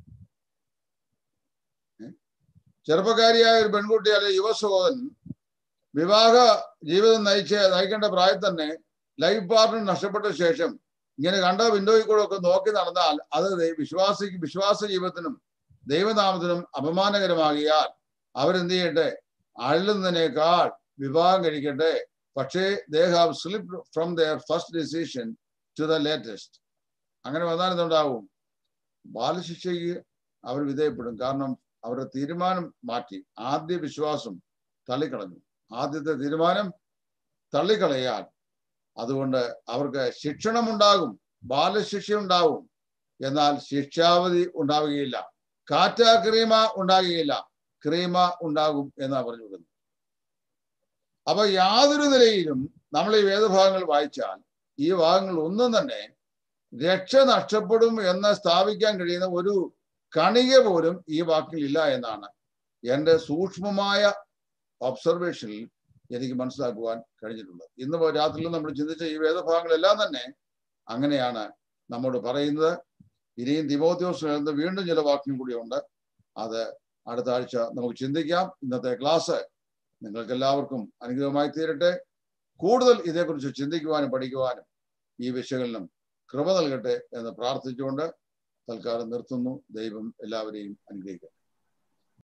ചെറുപ്പക്കാരിയായ ഒരു പെൺകുട്ടി അല്ലെങ്കിൽ യുവ സഹോദരൻ വിവാഹ ജീവിതം നയിച്ച് നയിക്കേണ്ട പ്രായത്തിൽ തന്നെ ലൈഫ് പാർട്ണർ നഷ്ടപ്പെട്ട ശേഷം ഇങ്ങനെ കണ്ട വിൻഡോയിൽ കൂടെ ഒക്കെ നോക്കി നടന്നാൽ അത് ദൈ- വിശ്വാസിക്ക് വിശ്വാസ ജീവിതത്തിനും ദൈവനാമത്തിനും അപമാനകരമാകിയാൽ അവരെന്ത് ചെയ്യട്ടെ അഴുന്നതിനേക്കാൾ വിവാഹം കഴിക്കട്ടെ പക്ഷേ they have slip from their first decision to the latest അങ്ങനെ വന്നാൽ എന്തുണ്ടാവും ബാലശിക്ഷയ്ക്ക് അവർ വിധേയപ്പെടും കാരണം അവരുടെ തീരുമാനം മാറ്റി ആദ്യ വിശ്വാസം തള്ളിക്കളഞ്ഞു ആദ്യത്തെ തീരുമാനം തള്ളിക്കളയാൽ അതുകൊണ്ട് അവർക്ക് ശിക്ഷണം ഉണ്ടാകും ബാലശിക്ഷ ഉണ്ടാവും എന്നാൽ ശിക്ഷാവധി ഉണ്ടാവുകയില്ല കാറ്റ ക്രീമ ഉണ്ടാകുകയില്ല ക്രീമ ഉണ്ടാകും എന്നാ പറഞ്ഞു കൊടുക്കുന്നത് അപ്പൊ യാതൊരു നിലയിലും നമ്മൾ ഈ വേദഭാഗങ്ങൾ വായിച്ചാൽ ഈ ഭാഗങ്ങൾ ഒന്നും തന്നെ രക്ഷ നഷ്ടപ്പെടും എന്ന് സ്ഥാപിക്കാൻ കഴിയുന്ന ഒരു കണിക പോലും ഈ വാക്കിൽ ഇല്ല എന്നാണ് എൻ്റെ സൂക്ഷ്മമായ ഒബ്സർവേഷനിൽ എനിക്ക് മനസ്സിലാക്കുവാൻ കഴിഞ്ഞിട്ടുള്ളത് ഇന്ന് രാത്രിയിൽ നമ്മൾ ചിന്തിച്ച ഈ വേദഭാഗങ്ങളെല്ലാം തന്നെ അങ്ങനെയാണ് നമ്മോട് പറയുന്നത് ഇനിയും തിമോത്യോസ് എഴുതുന്ന വീണ്ടും ചില വാക്യം കൂടിയുണ്ട് അത് അടുത്ത ആഴ്ച നമുക്ക് ചിന്തിക്കാം ഇന്നത്തെ ക്ലാസ് നിങ്ങൾക്ക് എല്ലാവർക്കും അനുഗ്രഹമായി തീരട്ടെ കൂടുതൽ ഇതേക്കുറിച്ച് ചിന്തിക്കുവാനും പഠിക്കുവാനും ഈ വിശകലനം കൃപ നൽകട്ടെ എന്ന് പ്രാർത്ഥിച്ചുകൊണ്ട് തൽക്കാലം നിർത്തുന്നു ദൈവം എല്ലാവരെയും അനുഗ്രഹിക്കട്ടെ